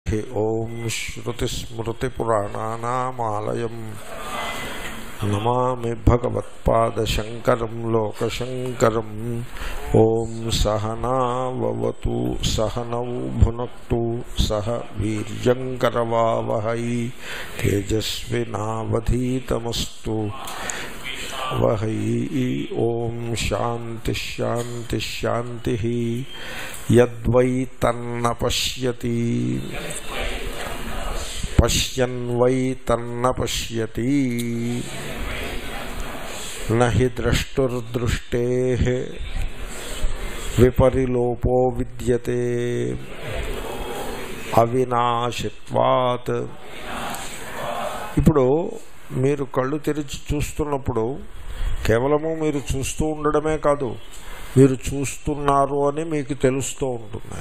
ఓం శ్రుతిస్మృతిపురాణానామాలయం నమామి భగవత్పాదశంకరం లోకశంకరం ఓం సహనావతు సహనౌ భునక్తు సహ వీర్యంకరవావహై తేజస్వినావధీతమస్తు వహై ఓం శాంతి శాంతి శాంతి యద్వై తన్న పశ్యతి పశ్యన్ వై తన్న పశ్యతి నహి ద్రష్టుర్దృష్టే విపరిలోపో విద్యతే అవినాశిత్వాత్ ఇప్పుడు మీరు కళ్ళు తెరిచి చూస్తున్నప్పుడు కేవలము మీరు చూస్తూ ఉండడమే కాదు మీరు చూస్తున్నారు అని మీకు తెలుస్తూ ఉంటుంది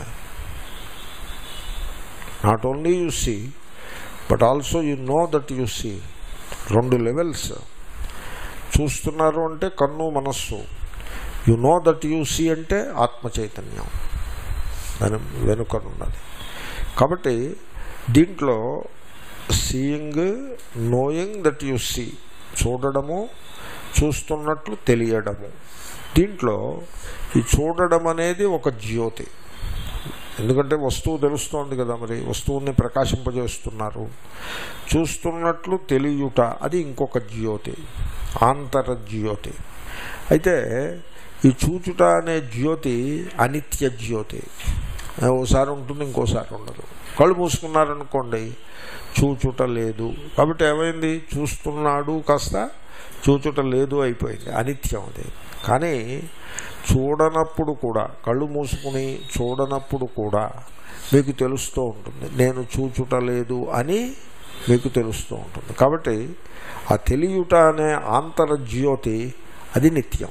not only you see but also you know that you see రెండు లెవెల్స్ చూస్తున్నారు అంటే కన్ను మనస్సు you know that you see అంటే ఆత్మ చైతన్యం దాని వెనుకనున్నది కాబట్టి దీంట్లో seeing knowing that you see చూడడము చూస్తున్నట్లు తెలియడము దీంట్లో ఈ చూడడం అనేది ఒక జ్యోతి ఎందుకంటే వస్తువు తెలుస్తోంది కదా మరి వస్తువుని ప్రకాశింపజేస్తున్నారు చూస్తున్నట్లు తెలియుట అది ఇంకొక జ్యోతి ఆంతర జ్యోతి అయితే ఈ చూచుట అనే జ్యోతి అనిత్య జ్యోతి ఓసారి ఉంటుంది ఇంకోసారి ఉండదు కళ్ళు మూసుకున్నారనుకోండి చూచుట లేదు కాబట్టి ఏమైంది చూస్తున్నాడు కాస్త చూచుట లేదు అయిపోయింది అనిత్యం అది కానీ చూడనప్పుడు కూడా కళ్ళు మూసుకుని చూడనప్పుడు కూడా మీకు తెలుస్తూ ఉంటుంది నేను చూచుట లేదు అని మీకు తెలుస్తూ ఉంటుంది కాబట్టి ఆ తెలియుట అనే ఆంతర జ్యోతి అది నిత్యం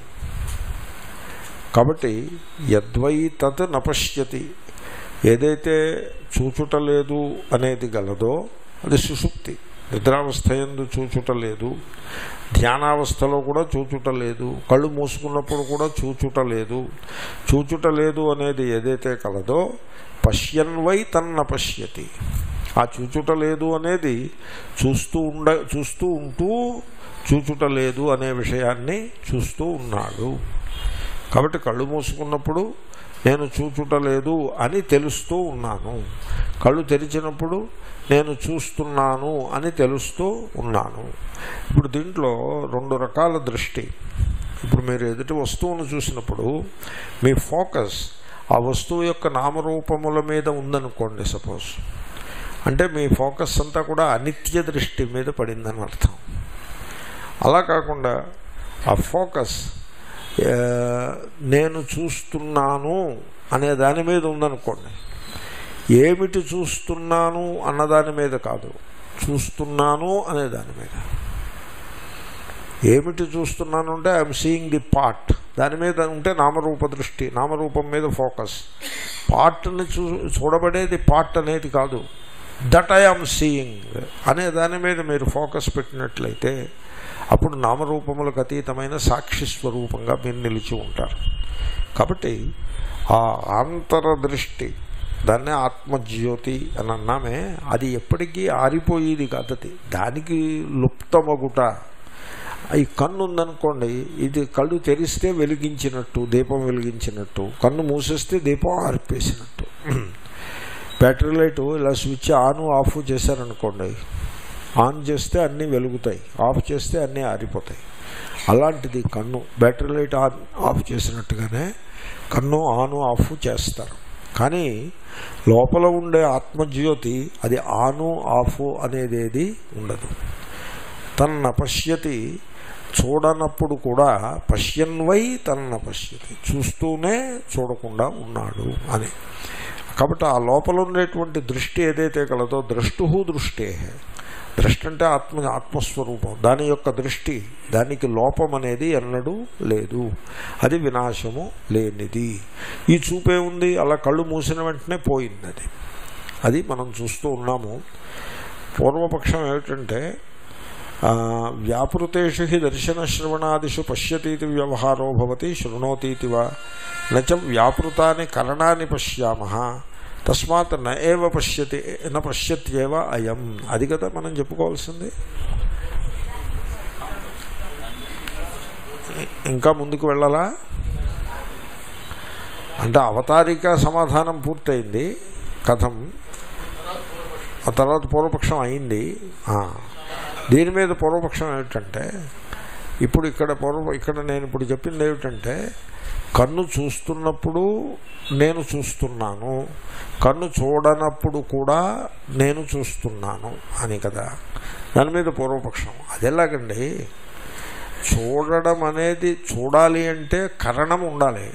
కాబట్టి యద్వై తత్ నపశ్యతి ఏదైతే చూచుట లేదు అనేది గలదో అది సుషుప్తి నిద్రావస్థ ఎందు చూచుట లేదు ధ్యానావస్థలో కూడా చూచుట లేదు కళ్ళు మూసుకున్నప్పుడు కూడా చూచుట లేదు చూచుట లేదు అనేది ఏదైతే కలదో పశ్యన్వై తన్న పశ్యతి ఆ చూచుట లేదు అనేది చూస్తూ ఉండ చూస్తూ ఉంటూ చూచుట లేదు అనే విషయాన్ని చూస్తూ ఉన్నాడు కాబట్టి కళ్ళు మూసుకున్నప్పుడు నేను చూచుట లేదు అని తెలుస్తూ ఉన్నాను కళ్ళు తెరిచినప్పుడు నేను చూస్తున్నాను అని తెలుస్తూ ఉన్నాను ఇప్పుడు దీంట్లో రెండు రకాల దృష్టి ఇప్పుడు మీరు ఎదుటి వస్తువును చూసినప్పుడు మీ ఫోకస్ ఆ వస్తువు యొక్క నామరూపముల మీద ఉందనుకోండి సపోజ్ అంటే మీ ఫోకస్ అంతా కూడా అనిత్య దృష్టి మీద పడిందని అర్థం అలా కాకుండా ఆ ఫోకస్ నేను చూస్తున్నాను అనే దాని మీద ఉందనుకోండి ఏమిటి చూస్తున్నాను అన్నదాని మీద కాదు చూస్తున్నాను అనే దాని మీద ఏమిటి చూస్తున్నాను అంటే ఐఎమ్ సీయింగ్ ది పార్ట్ దాని మీద ఉంటే నామరూప దృష్టి నామరూపం మీద ఫోకస్ పార్ట్ని చూ చూడబడేది పార్ట్ అనేది కాదు దట్ ఐ ఆమ్ సీయింగ్ అనే దాని మీద మీరు ఫోకస్ పెట్టినట్లయితే అప్పుడు నామరూపములకు అతీతమైన సాక్షి స్వరూపంగా మీరు నిలిచి ఉంటారు కాబట్టి ఆ ఆంతరదృష్టి దాన్నే ఆత్మజ్యోతి అని అన్నామే అది ఎప్పటికీ ఆరిపోయేది కాదది దానికి లుప్తమగుట ఈ కన్ను ఉందనుకోండి ఇది కళ్ళు తెరిస్తే వెలిగించినట్టు దీపం వెలిగించినట్టు కన్ను మూసేస్తే దీపం ఆరిపేసినట్టు బ్యాటరీ లైట్ ఇలా స్విచ్ ఆన్ ఆఫ్ చేశారనుకోండి ఆన్ చేస్తే అన్నీ వెలుగుతాయి ఆఫ్ చేస్తే అన్నీ ఆరిపోతాయి అలాంటిది కన్ను బ్యాటరీ లైట్ ఆన్ ఆఫ్ చేసినట్టుగానే కన్ను ఆను ఆఫ్ చేస్తారు కానీ లోపల ఉండే ఆత్మజ్యోతి అది ఆను ఆఫ్ అనేది ఉండదు తన్న పశ్యతి చూడనప్పుడు కూడా పశ్యన్వై తన్న పశ్యతి చూస్తూనే చూడకుండా ఉన్నాడు అని కాబట్టి ఆ లోపల ఉండేటువంటి దృష్టి ఏదైతే కలదో ద్రష్టు దృష్టే దృష్టి అంటే ఆత్మ ఆత్మస్వరూపం దాని యొక్క దృష్టి దానికి లోపం అనేది ఎన్నడూ లేదు అది వినాశము లేనిది ఈ చూపే ఉంది అలా కళ్ళు మూసిన వెంటనే పోయింది అది అది మనం చూస్తూ ఉన్నాము పూర్వపక్షం ఏమిటంటే వ్యాపృతేషు హి దర్శనశ్రవణాదిషు పశ్యతీతి వ్యవహారో భవతి శృణోతీతి వా నచ వ్యాపృతాన్ని కరణాన్ని పశ్యామ తస్మాత్ న ఏవ పశ్యతి న పశ్యత్యేవ అయం అది కదా మనం చెప్పుకోవాల్సింది ఇంకా ముందుకు వెళ్ళాలా అంటే అవతారిక సమాధానం పూర్తయింది కథం ఆ తర్వాత పూర్వపక్షం అయింది ఆ, దీని మీద పూర్వపక్షం ఏమిటంటే ఇప్పుడు ఇక్కడ పూర్వ ఇక్కడ నేను ఇప్పుడు చెప్పింది ఏమిటంటే కన్ను చూస్తున్నప్పుడు నేను చూస్తున్నాను కన్ను చూడనప్పుడు కూడా నేను చూస్తున్నాను అని కదా దాని మీద పూర్వపక్షం అదెలాగండి చూడడం అనేది చూడాలి అంటే కరణం ఉండాలి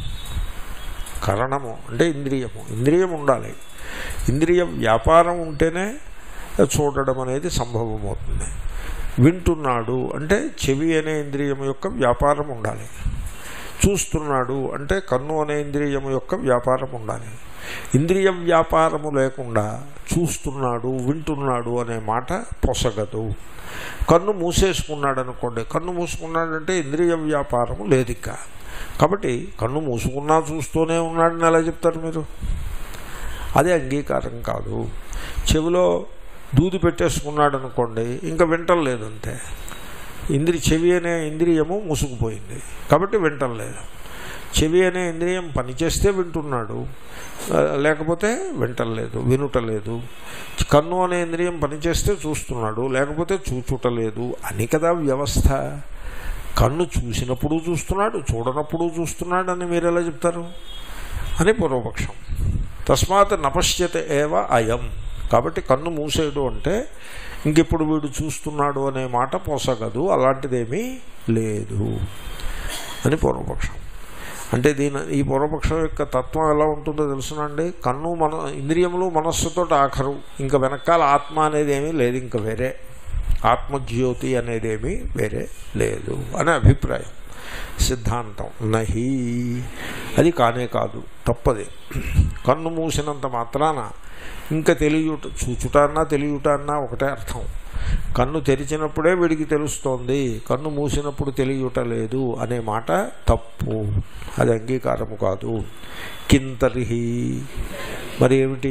కరణము అంటే ఇంద్రియము ఇంద్రియం ఉండాలి ఇంద్రియ వ్యాపారం ఉంటేనే చూడడం అనేది సంభవమవుతుంది వింటున్నాడు అంటే చెవి అనే ఇంద్రియం యొక్క వ్యాపారం ఉండాలి చూస్తున్నాడు అంటే కన్ను అనే ఇంద్రియం యొక్క వ్యాపారం ఉండాలి ఇంద్రియ వ్యాపారము లేకుండా చూస్తున్నాడు వింటున్నాడు అనే మాట పొసగదు కన్ను మూసేసుకున్నాడు అనుకోండి కన్ను మూసుకున్నాడంటే ఇంద్రియ వ్యాపారము లేదు ఇక కాబట్టి కన్ను మూసుకున్నా చూస్తూనే ఉన్నాడని ఎలా చెప్తారు మీరు అదే అంగీకారం కాదు చెవిలో దూది పెట్టేసుకున్నాడు అనుకోండి ఇంకా వింటం లేదంతే ఇంద్రి చెవి అనే ఇంద్రియము మూసుకుపోయింది కాబట్టి వింటం లేదు చెవి అనే ఇంద్రియం పనిచేస్తే వింటున్నాడు ఆ, లేకపోతే వింటం లేదు వినుట లేదు కన్ను అనే ఇంద్రియం పనిచేస్తే చూస్తున్నాడు లేకపోతే చూచుట లేదు అని కదా వ్యవస్థ కన్ను చూసినప్పుడు చూస్తున్నాడు చూడనప్పుడు చూస్తున్నాడు అని మీరు ఎలా చెప్తారు అని పూర్వపక్షం తస్మాత్ నపశ్యత ఏవ అయం కాబట్టి కన్ను మూసేయడు అంటే ఇంకెప్పుడు వీడు చూస్తున్నాడు అనే మాట పోసగదు అలాంటిదేమీ లేదు అని పూర్వపక్షం అంటే దీని ఈ పూర్వపక్షం యొక్క తత్వం ఎలా ఉంటుందో తెలుసునండి కన్ను మన ఇంద్రియములు మనస్సుతో ఆఖరు ఇంకా వెనకాల ఆత్మ అనేది ఏమీ లేదు ఇంకా వేరే ఆత్మజ్యోతి అనేదేమీ వేరే లేదు అనే అభిప్రాయం సిద్ధాంతం నహి అది కానే కాదు తప్పది కన్ను మూసినంత మాత్రాన ఇంకా తెలియట చూచుట అన్నా తెలియట అన్నా ఒకటే అర్థం కన్ను తెరిచినప్పుడే వీడికి తెలుస్తోంది కన్ను మూసినప్పుడు తెలియట లేదు అనే మాట తప్పు అది అంగీకారము కాదు కింతరిహి మరి ఏమిటి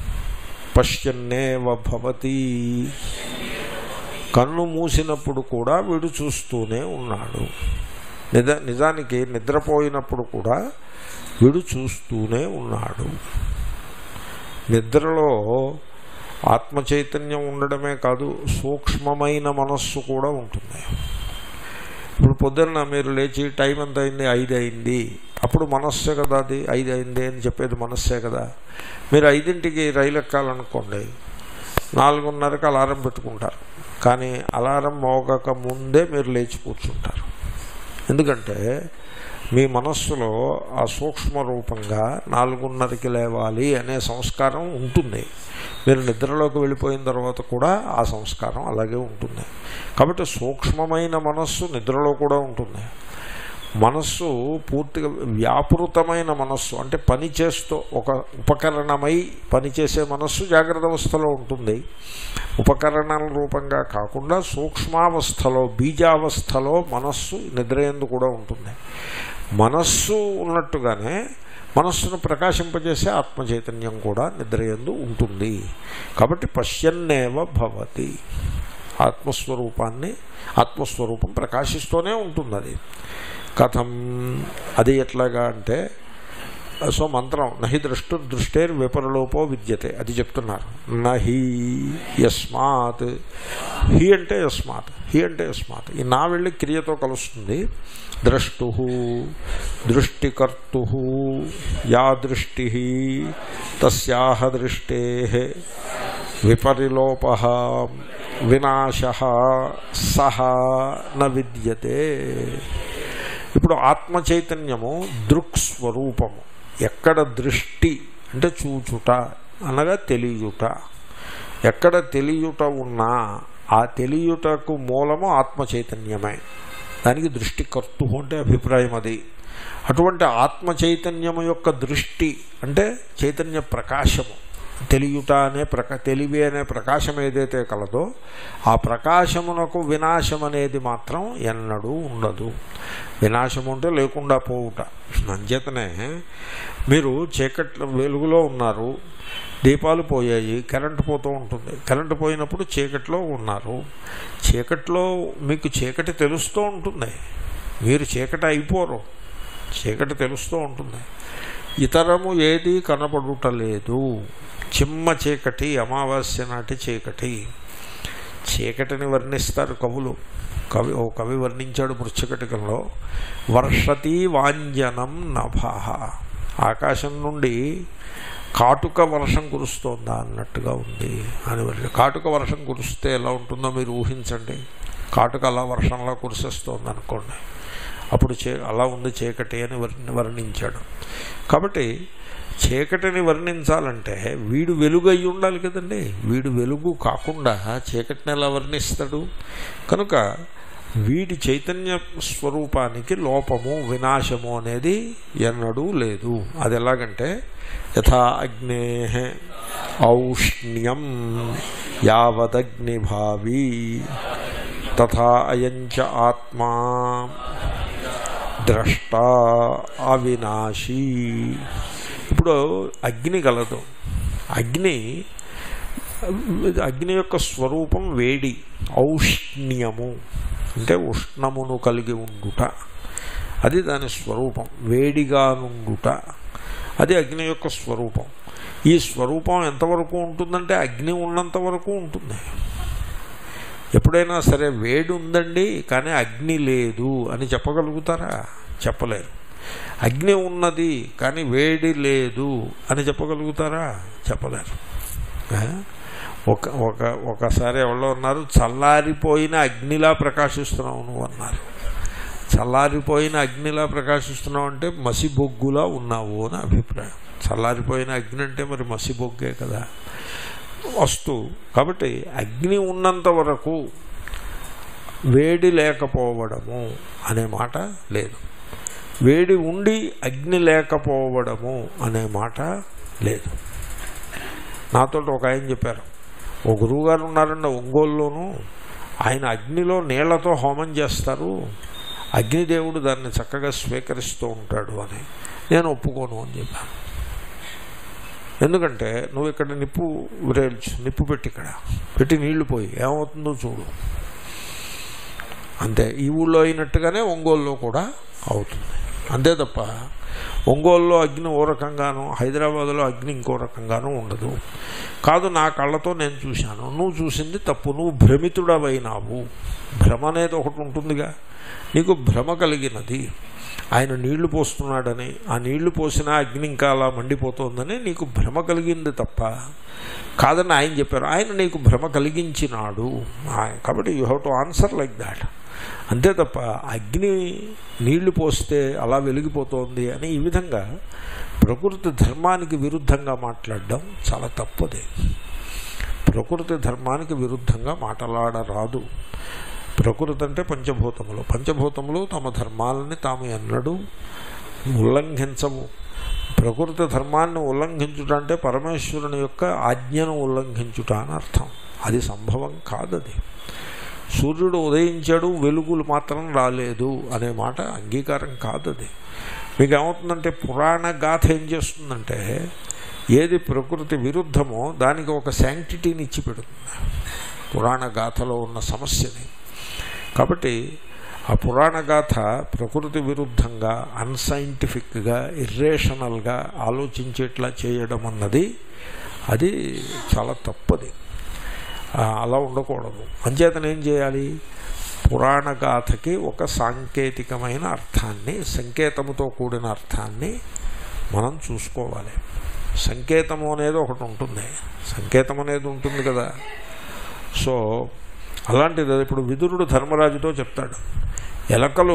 పశ్యన్నేవ భవతి కన్ను మూసినప్పుడు కూడా వీడు చూస్తూనే ఉన్నాడు నిజ నిజానికి నిద్రపోయినప్పుడు కూడా వీడు చూస్తూనే ఉన్నాడు నిద్రలో ఆత్మ చైతన్యం ఉండడమే కాదు సూక్ష్మమైన మనస్సు కూడా ఉంటుంది ఇప్పుడు పొద్దున్న మీరు లేచి టైం ఎంత అయింది ఐదు అయింది అప్పుడు మనస్సే కదా అది ఐదు అయింది అని చెప్పేది మనస్సే కదా మీరు ఐదింటికి రైలు ఎక్కాలనుకోండి నాలుగున్నరకు అలారం పెట్టుకుంటారు కానీ అలారం మోగక ముందే మీరు లేచి కూర్చుంటారు ఎందుకంటే మీ మనస్సులో ఆ సూక్ష్మ రూపంగా నాలుగున్నరకి లేవాలి అనే సంస్కారం ఉంటుంది మీరు నిద్రలోకి వెళ్ళిపోయిన తర్వాత కూడా ఆ సంస్కారం అలాగే ఉంటుంది కాబట్టి సూక్ష్మమైన మనస్సు నిద్రలో కూడా ఉంటుంది మనస్సు పూర్తిగా వ్యాపృతమైన మనస్సు అంటే పని చేస్తూ ఒక ఉపకరణమై పనిచేసే మనస్సు జాగ్రత్త అవస్థలో ఉంటుంది ఉపకరణాల రూపంగా కాకుండా సూక్ష్మావస్థలో బీజావస్థలో మనస్సు నిద్రయందు కూడా ఉంటుంది మనస్సు ఉన్నట్టుగానే మనస్సును ప్రకాశింపజేసే ఆత్మ చైతన్యం కూడా నిద్రయందు ఉంటుంది కాబట్టి పశ్యన్నేవ భవతి ఆత్మస్వరూపాన్ని ఆత్మస్వరూపం ప్రకాశిస్తూనే ఉంటుంది అది కథం అది ఎట్లాగా అంటే సో మంత్రం నహి దృష్టు దృష్టేర్ విపరలోపో విద్యతే అది చెప్తున్నారు నహి యస్మాత్ హి అంటే యస్మాత్ హి అంటే యస్మాత్ ఈ నా వెళ్ళి క్రియతో కలుస్తుంది ద్రష్టు దృష్టికర్తు యా దృష్టి తస్యాహ దృష్టే విపరిలోప వినాశ సహ న విద్యతే ఇప్పుడు ఆత్మ చైతన్యము దృక్స్వరూపము ఎక్కడ దృష్టి అంటే చూచుట అనగా తెలియుట ఎక్కడ తెలియుట ఉన్నా ఆ తెలియుటకు మూలము ఆత్మ చైతన్యమే దానికి దృష్టి కర్తు అంటే అభిప్రాయం అది అటువంటి ఆత్మ చైతన్యము యొక్క దృష్టి అంటే చైతన్య ప్రకాశము తెలియుట అనే ప్రకా తెలివి అనే ప్రకాశం ఏదైతే కలదో ఆ ప్రకాశమునకు వినాశం అనేది మాత్రం ఎన్నడూ ఉండదు వినాశం ఉంటే లేకుండా పోవుట అంచేతనే మీరు చీకట్లో వెలుగులో ఉన్నారు దీపాలు పోయాయి కరెంటు పోతూ ఉంటుంది కరెంటు పోయినప్పుడు చీకట్లో ఉన్నారు చీకట్లో మీకు చీకటి తెలుస్తూ ఉంటుంది మీరు చీకటి అయిపోరు చీకటి తెలుస్తూ ఉంటుంది ఇతరము ఏది కనపడుటలేదు చిమ్మ చీకటి అమావాస్య నాటి చీకటి చీకటిని వర్ణిస్తారు కవులు కవి ఓ కవి వర్ణించాడు మృచ్చకటికంలో వర్షతి వాంజనం నభ ఆకాశం నుండి కాటుక వర్షం కురుస్తోందా అన్నట్టుగా ఉంది అని వర్ణి కాటుక వర్షం కురిస్తే ఎలా ఉంటుందో మీరు ఊహించండి కాటుక అలా వర్షంలో కురిసేస్తోంది అనుకోండి అప్పుడు చే అలా ఉంది చీకటి అని వర్ణి వర్ణించాడు కాబట్టి చీకటిని వర్ణించాలంటే వీడు వెలుగు అయి ఉండాలి కదండి వీడు వెలుగు కాకుండా చీకటిని ఎలా వర్ణిస్తాడు కనుక వీడి చైతన్య స్వరూపానికి లోపము వినాశము అనేది ఎన్నడూ లేదు అది ఎలాగంటే యథా అగ్నే ఔష్ణ్యం యావదగ్నిభావి తథా అయంచ ఆత్మా ద్రష్ట అవినాశీ ఇప్పుడు అగ్ని గలదు అగ్ని అగ్ని యొక్క స్వరూపం వేడి ఔష్ణ్యము అంటే ఉష్ణమును కలిగి ఉండుట అది దాని స్వరూపం వేడిగా నుండుట అది అగ్ని యొక్క స్వరూపం ఈ స్వరూపం ఎంతవరకు ఉంటుందంటే అగ్ని ఉన్నంత వరకు ఉంటుంది ఎప్పుడైనా సరే వేడి ఉందండి కానీ అగ్ని లేదు అని చెప్పగలుగుతారా చెప్పలేరు అగ్ని ఉన్నది కానీ వేడి లేదు అని చెప్పగలుగుతారా చెప్పలేరు ఆ? ఒక ఒక ఒకసారి ఎవరో ఉన్నారు చల్లారిపోయిన అగ్నిలా ప్రకాశిస్తున్నావు నువ్వు అన్నారు చల్లారిపోయిన అగ్నిలా ప్రకాశిస్తున్నావు అంటే మసిబొగ్గులా ఉన్నావు అని అభిప్రాయం చల్లారిపోయిన అగ్ని అంటే మరి మసిబొగ్గే కదా వస్తు కాబట్టి అగ్ని ఉన్నంత వరకు వేడి లేకపోవడము అనే మాట లేదు వేడి ఉండి అగ్ని లేకపోవడము అనే మాట లేదు నాతో ఒక ఆయన చెప్పారు ఓ గురువుగారు ఉన్నారండి ఒంగోలులోను ఆయన అగ్నిలో నీళ్లతో హోమం చేస్తారు అగ్నిదేవుడు దాన్ని చక్కగా స్వీకరిస్తూ ఉంటాడు అని నేను ఒప్పుకోను అని చెప్పాను ఎందుకంటే నువ్వు ఇక్కడ నిప్పు విరేల్చు నిప్పు పెట్టి ఇక్కడ పెట్టి నీళ్లు పోయి ఏమవుతుందో చూడు అంతే ఈ ఊళ్ళో అయినట్టుగానే ఒంగోలులో కూడా అవుతుంది అంతే తప్ప ఒంగోలులో అగ్ని ఓ రకంగాను హైదరాబాద్లో అగ్ని ఇంకో రకంగాను ఉండదు కాదు నా కళ్ళతో నేను చూశాను నువ్వు చూసింది తప్పు నువ్వు భ్రమితుడవైనావు భ్రమ అనేది ఒకటి ఉంటుందిగా నీకు భ్రమ కలిగినది ఆయన నీళ్లు పోస్తున్నాడని ఆ నీళ్లు పోసినా అగ్ని ఇంకా అలా మండిపోతుందని నీకు భ్రమ కలిగింది తప్ప కాదని ఆయన చెప్పారు ఆయన నీకు భ్రమ కలిగించినాడు ఆయన- కాబట్టి you have to answer like that అంతే తప్ప అగ్ని నీళ్లు పోస్తే అలా వెలిగిపోతోంది అని ఈ విధంగా ప్రకృతి ధర్మానికి విరుద్ధంగా మాట్లాడడం చాలా తప్పది ప్రకృతి ధర్మానికి విరుద్ధంగా మాట్లాడరాదు ప్రకృతి అంటే పంచభూతములు పంచభూతములు తమ ధర్మాలని తాము ఎన్నడూ ఉల్లంఘించవు ప్రకృతి ధర్మాన్ని ఉల్లంఘించుట అంటే పరమేశ్వరుని యొక్క ఆజ్ఞను ఉల్లంఘించుట అని అర్థం అది సంభవం కాదది సూర్యుడు ఉదయించాడు వెలుగులు మాత్రం రాలేదు అనే మాట అంగీకారం కాదది మీకు ఏమవుతుందంటే పురాణ గాథ ఏం చేస్తుందంటే ఏది ప్రకృతి విరుద్ధమో దానికి ఒక శాంక్టిటీని ఇచ్చి పెడుతుంది పురాణ గాథలో ఉన్న సమస్యని కాబట్టి ఆ పురాణ గాథ ప్రకృతి విరుద్ధంగా అన్సైంటిఫిక్గా ఇర్రేషనల్గా ఆలోచించేట్లా చేయడం అన్నది అది చాలా తప్పది ఆ, అలా ఉండకూడదు అంచేతన ఏం చేయాలి పురాణ గాథకి ఒక సాంకేతికమైన అర్థాన్ని సంకేతముతో కూడిన అర్థాన్ని మనం చూసుకోవాలి సంకేతము అనేది ఒకటి ఉంటుంది సంకేతం అనేది ఉంటుంది కదా సో అలాంటిది అది ఇప్పుడు విదురుడు ధర్మరాజుతో చెప్తాడు ఎలకలు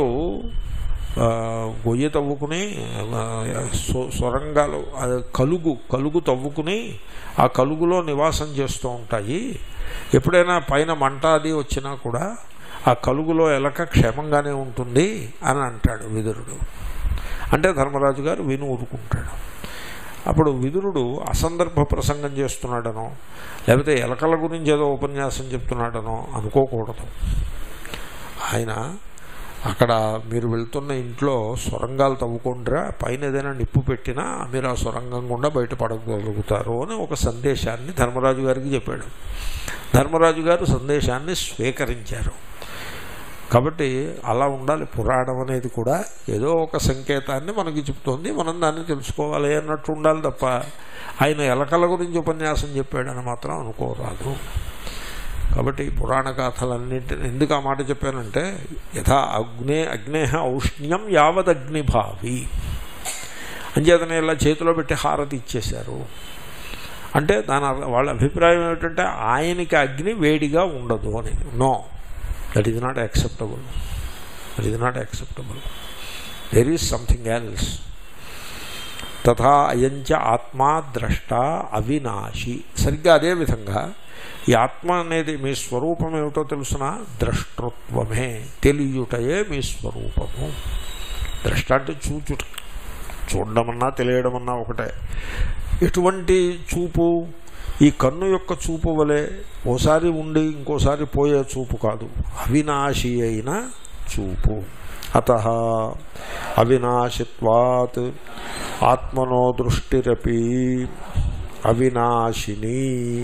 ఆ, గొయ్యి తవ్వుకుని ఆ, సొ- సొరంగాలు అది కలుగు కలుగు తవ్వుకుని ఆ కలుగులో నివాసం చేస్తూ ఉంటాయి ఎప్పుడైనా పైన మంట అది వచ్చినా కూడా ఆ కలుగులో ఎలక క్షేమంగానే ఉంటుంది అని అంటాడు విదురుడు అంటే ధర్మరాజు గారు విను ఊరుకుంటాడు అప్పుడు విదురుడు అసందర్భ ప్రసంగం చేస్తున్నాడనో లేకపోతే ఎలకల గురించి ఏదో ఉపన్యాసం చెప్తున్నాడనో అనుకోకూడదు ఆయన అక్కడ మీరు వెళ్తున్న ఇంట్లో సొరంగాలు తవ్వుకుంటారా పైన ఏదైనా నిప్పు పెట్టినా మీరు ఆ సొరంగం గుండా బయటపడగలుగుతారు అని ఒక సందేశాన్ని ధర్మరాజు గారికి చెప్పాడు ధర్మరాజు గారు సందేశాన్ని స్వీకరించారు కాబట్టి అలా ఉండాలి పురాణం అనేది కూడా ఏదో ఒక సంకేతాన్ని మనకి చెప్తోంది మనం దాన్ని తెలుసుకోవాలి అన్నట్టు ఉండాలి తప్ప ఆయన ఎలకల గురించి ఉపన్యాసం చెప్పాడని మాత్రం అనుకోరాదు కాబట్టి పురాణ గాథలన్నింటి ఎందుకు ఆ మాట చెప్పానంటే యథా అగ్నే అగ్నేహ ఔష్ణ్యం యావదగ్నిభావి అంచేతనే ఇలా చేతిలో పెట్టి హారతి ఇచ్చేశారు అంటే దాని అర్థం- వాళ్ళ అభిప్రాయం ఏమిటంటే ఆయనకి అగ్ని వేడిగా ఉండదు అని no that is not acceptable that is not acceptable there is something else తథా అయంచ ఆత్మా ద్రష్ట అవినాశి సరిగ్గా అదేవిధంగా ఈ ఆత్మ అనేది మీ స్వరూపం ఏమిటో తెలుసిన ద్రష్టృత్వమే తెలియుటయే మీ స్వరూపము ద్రష్ట అంటే చూచుట చూడడమన్నా తెలియడమన్నా ఒకటే ఎటువంటి చూపు ఈ కన్ను యొక్క చూపు వలె ఓసారి ఉండి ఇంకోసారి పోయే చూపు కాదు అవినాశి అయిన చూపు అత అవినాశిత్వాత్ ఆత్మనో దృష్టిరపి అవినాశిని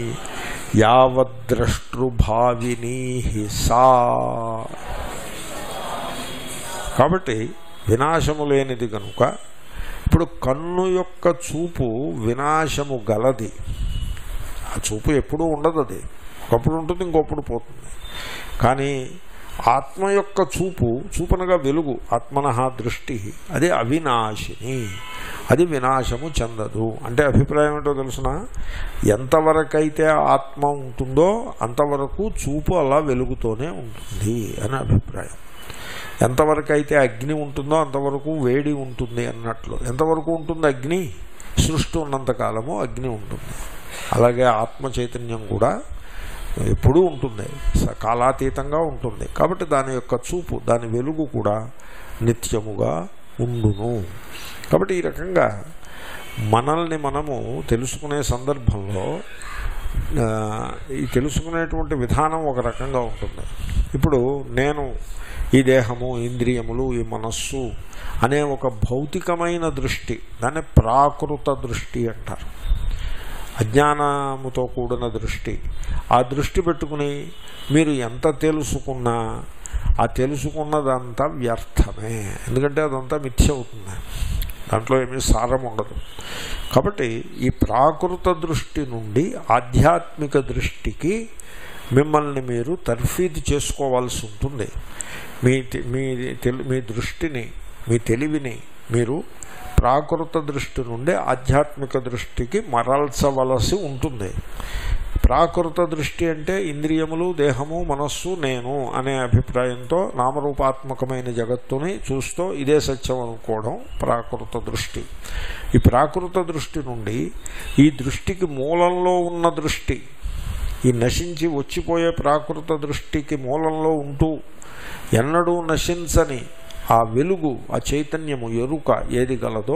యావద్ద్రష్టృభావిని సా కాబట్టి వినాశము లేనిది కనుక ఇప్పుడు కన్ను యొక్క చూపు వినాశము గలది ఆ చూపు ఎప్పుడూ ఉండదు అది ఒకప్పుడు ఉంటుంది ఇంకొప్పుడు పోతుంది కానీ ఆత్మ యొక్క చూపు చూపనగా వెలుగు ఆత్మన దృష్టి అది అవినాశిని అది వినాశము చెందదు అంటే అభిప్రాయం ఏంటో తెలుసిన ఎంతవరకైతే ఆత్మ ఉంటుందో అంతవరకు చూపు అలా వెలుగుతోనే ఉంటుంది అని అభిప్రాయం ఎంతవరకు అయితే అగ్ని ఉంటుందో అంతవరకు వేడి ఉంటుంది అన్నట్లు ఎంతవరకు ఉంటుంది అగ్ని సృష్టి ఉన్నంతకాలము అగ్ని ఉంటుంది అలాగే ఆత్మ చైతన్యం కూడా ఎప్పుడూ ఉంటుంది స- కాలాతీతంగా ఉంటుంది కాబట్టి దాని యొక్క చూపు దాని వెలుగు కూడా నిత్యముగా ఉండును కాబట్టి ఈ రకంగా మనల్ని మనము తెలుసుకునే సందర్భంలో ఆ, ఈ తెలుసుకునేటువంటి విధానం ఒక రకంగా ఉంటుంది ఇప్పుడు నేను ఈ దేహము ఇంద్రియములు ఈ మనస్సు అనే ఒక భౌతికమైన దృష్టి దాన్ని ప్రాకృత దృష్టి అంటారు అజ్ఞానముతో కూడిన దృష్టి ఆ దృష్టి పెట్టుకుని మీరు ఎంత తెలుసుకున్నా ఆ తెలుసుకున్నదంతా వ్యర్థమే ఎందుకంటే అదంతా మిథ్య అవుతుంది దాంట్లో ఏమీ సారం ఉండదు కాబట్టి ఈ ప్రాకృత దృష్టి నుండి ఆధ్యాత్మిక దృష్టికి మిమ్మల్ని మీరు తర్ఫీదు చేసుకోవాల్సి ఉంటుంది మీ తె- మీ తెలి- మీ దృష్టిని మీ తెలివిని మీరు ప్రాకృత దృష్టి నుండి ఆధ్యాత్మిక దృష్టికి మరల్చవలసి ఉంటుంది ప్రాకృత దృష్టి అంటే ఇంద్రియములు దేహము మనస్సు నేను అనే అభిప్రాయంతో నామరూపాత్మకమైన జగత్తుని చూస్తూ ఇదే సత్యం అనుకోవడం ప్రాకృత దృష్టి ఈ ప్రాకృత దృష్టి నుండి ఈ దృష్టికి మూలంలో ఉన్న దృష్టి ఈ నశించి వచ్చిపోయే ప్రాకృత దృష్టికి మూలంలో ఉంటూ ఎన్నడూ నశించని ఆ వెలుగు ఆ చైతన్యము ఎరుక ఏది గలదో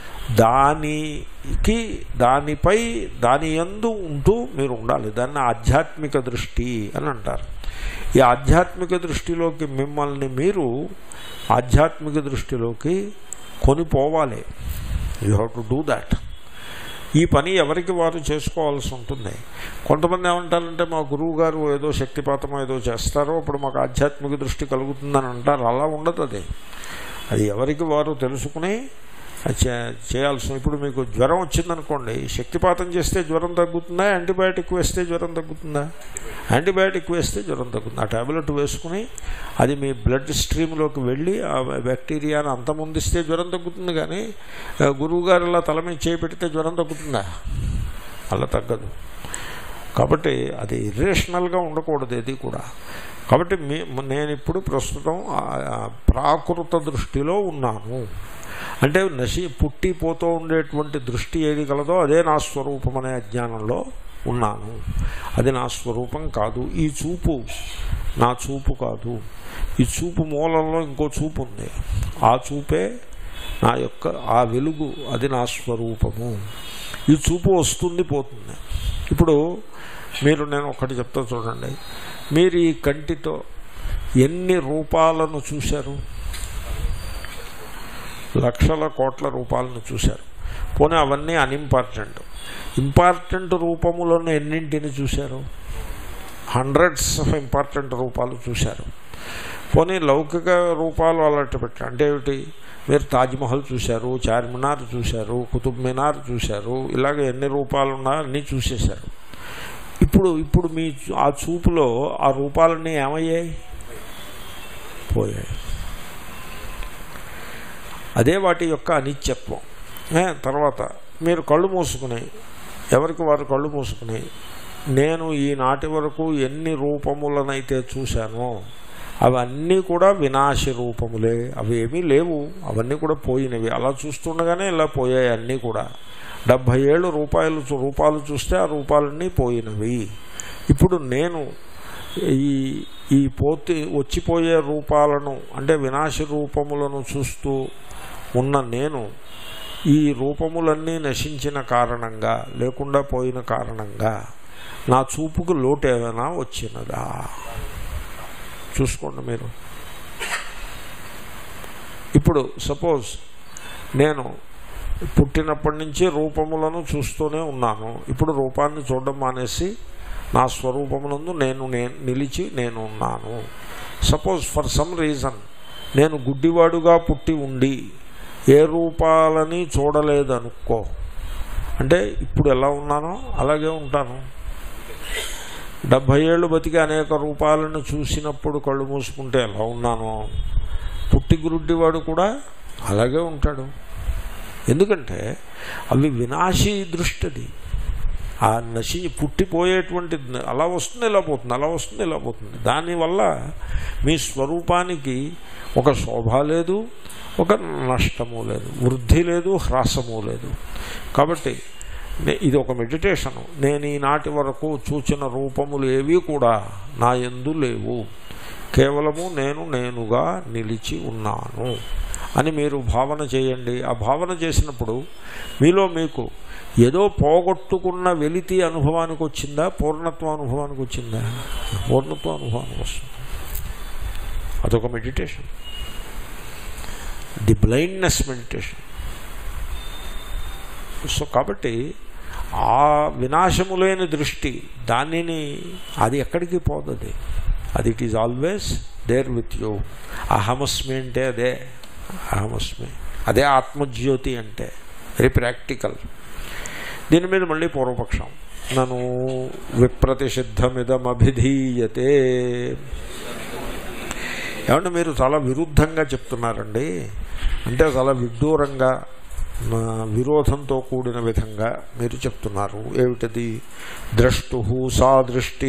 దానికి దానిపై దాని యందు ఉంటూ మీరు ఉండాలి దాన్ని ఆధ్యాత్మిక దృష్టి అని అంటారు ఈ ఆధ్యాత్మిక దృష్టిలోకి మిమ్మల్ని మీరు ఆధ్యాత్మిక దృష్టిలోకి కొనిపోవాలి you have to do that ఈ పని ఎవరికి వారు చేసుకోవాల్సి ఉంటుంది కొంతమంది ఏమంటారంటే మా గురువు గారు ఏదో శక్తిపాతం ఏదో చేస్తారో అప్పుడు మాకు ఆధ్యాత్మిక దృష్టి కలుగుతుందని అంటారు అలా ఉండదు అది అది ఎవరికి వారు తెలుసుకుని అది చే- చేయాల్సి ఇప్పుడు మీకు జ్వరం వచ్చిందనుకోండి శక్తిపాతం చేస్తే జ్వరం తగ్గుతుందా యాంటీబయాటిక్ వేస్తే జ్వరం తగ్గుతుందా యాంటీబయాటిక్ వేస్తే జ్వరం తగ్గుతుంది ఆ టాబ్లెట్ వేసుకుని అది మీ బ్లడ్ స్ట్రీమ్లోకి వెళ్ళి ఆ బ్యాక్టీరియాను అంతమొందిస్తే జ్వరం తగ్గుతుంది కానీ ఆ, గురువుగారు ఇలా తల మీద చేయి పెడితే జ్వరం తగ్గుతుందా అలా తగ్గదు కాబట్టి అది ఇర్రేషనల్గా ఉండకూడదు ఇది కూడా కాబట్టి మీ నేను ఇప్పుడు ప్రస్తుతం ఆ- ఆ ప్రాకృత దృష్టిలో ఉన్నాను అంటే నశి పుట్టిపోతూ ఉండేటువంటి దృష్టి ఏది కలదో అదే నా స్వరూపం అనే అజ్ఞానంలో ఉన్నాను అది నా స్వరూపం కాదు ఈ చూపు నా చూపు కాదు ఈ చూపు మూలంలో ఇంకో చూపు ఉంది ఆ చూపే నా యొక్క ఆ వెలుగు అది నా స్వరూపము ఈ చూపు వస్తుంది పోతుంది ఇప్పుడు మీరు నేను ఒకటి చెప్తా చూడండి మీరు ఈ కంటితో ఎన్ని రూపాలను చూశారు లక్షల కోట్ల రూపాలను చూశారు పోనీ అవన్నీ అన్ఇంపార్టెంట్ ఇంపార్టెంట్ రూపములను ఎన్నింటిని చూశారు హండ్రెడ్స్ ఆఫ్ ఇంపార్టెంట్ రూపాలు చూశారు పోనీ లౌకిక రూపాలు అలాంటి పెట్టారు అంటే ఏమిటి మీరు తాజ్మహల్ చూశారు చార్మినార్ చూశారు కుతుబ్ మినార్ చూశారు ఇలాగ ఎన్ని రూపాలు ఉన్నా అన్నీ చూసేశారు ఇప్పుడు ఇప్పుడు మీ చూ- ఆ చూపులో ఆ రూపాలన్నీ ఏమయ్యాయి పోయాయి అదే వాటి యొక్క అనిత్యత్వం ఏ, తర్వాత మీరు కళ్ళు మూసుకుని ఎవరికి వారు కళ్ళు మూసుకుని నేను ఈనాటి వరకు ఎన్ని రూపములనైతే చూశానో అవన్నీ కూడా వినాశి రూపములే అవి ఏమీ లేవు అవన్నీ కూడా పోయినవి అలా చూస్తుండగానే ఇలా పోయాయి అన్నీ కూడా డెబ్భై ఏళ్ళు రూపాయలు చూ- రూపాలు చూస్తే ఆ రూపాలన్నీ పోయినవి ఇప్పుడు నేను ఈ ఈ పోతి వచ్చిపోయే రూపాలను అంటే వినాశి రూపములను చూస్తూ ఉన్న నేను ఈ రూపములన్నీ నశించిన కారణంగా లేకుండా పోయిన కారణంగా నా చూపుకు లోటు ఏమైనా వచ్చినదా చూసుకోండి మీరు ఇప్పుడు సపోజ్ నేను పుట్టినప్పటి నుంచి రూపములను చూస్తూనే ఉన్నాను ఇప్పుడు రూపాన్ని చూడడం మానేసి నా స్వరూపమునందు నేను నేను నిలిచి నేను ఉన్నాను సపోజ్ ఫర్ సమ్ రీజన్ నేను గుడ్డివాడుగా పుట్టి ఉండి ఏ రూపాలని చూడలేదనుకో అంటే ఇప్పుడు ఎలా ఉన్నానో అలాగే ఉంటాను డెబ్భై ఏళ్ళు బతికి అనేక రూపాలను చూసినప్పుడు కళ్ళు మూసుకుంటే ఎలా ఉన్నానో పుట్టి గురుడ్డివాడు కూడా అలాగే ఉంటాడు ఎందుకంటే అవి వినాశీ దృష్టిది ఆ నశి పుట్టిపోయేటువంటి అలా వస్తుంది ఇలా పోతుంది అలా వస్తుంది ఇలా పోతుంది దానివల్ల మీ స్వరూపానికి ఒక శోభ లేదు ఒక నష్టము లేదు వృద్ధి లేదు హ్రాసము లేదు కాబట్టి నే- ఇది ఒక మెడిటేషను నేను ఈనాటి వరకు చూచిన రూపములు ఏవి కూడా నా యందు లేవు కేవలము నేను నేనుగా నిలిచి ఉన్నాను అని మీరు భావన చేయండి ఆ భావన చేసినప్పుడు మీలో మీకు ఏదో పోగొట్టుకున్న వెలితి అనుభవానికి వచ్చిందా పూర్ణత్వ అనుభవానికి వచ్చిందా పూర్ణత్వ అనుభవానికి వస్తుంది అదొక meditation the blindness meditation so కాబట్టి ఆ వినాశము లేని దృష్టి దానిని అది ఎక్కడికి పోతుంది అది it is always there with you అహమస్మి అంటే అదే అహమస్మి అదే ఆత్మజ్యోతి అంటే వెరీ ప్రాక్టికల్ దీని మీద మళ్ళీ పూర్వపక్షం నన్ను విప్రతిషిద్ధమిదమభిధీయతే ఏమంటే మీరు చాలా విరుద్ధంగా చెప్తున్నారండి అంటే చాలా విడ్డూరంగా ఆ, విరోధంతో కూడిన విధంగా మీరు చెప్తున్నారు ఏమిటది ద్రష్టు సా దృష్టి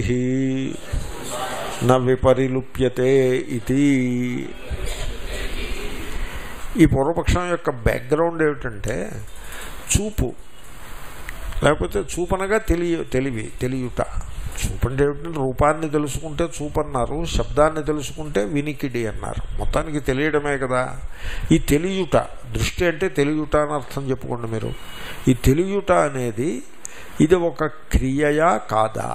న విపరిలుప్యతే ఇది ఈ పూర్వపక్షం యొక్క బ్యాక్గ్రౌండ్ ఏమిటంటే చూపు లేకపోతే చూపనగా తెలియ తెలివి తెలియుట చూపు అంటే ఏమిటంటే రూపాన్ని తెలుసుకుంటే చూపు అన్నారు శబ్దాన్ని తెలుసుకుంటే వినికిడి అన్నారు మొత్తానికి తెలియడమే కదా ఈ తెలియుట దృష్టి అంటే తెలియుట అని అర్థం చెప్పుకోండి మీరు ఈ తెలియుట అనేది ఇది ఒక క్రియయా కాదా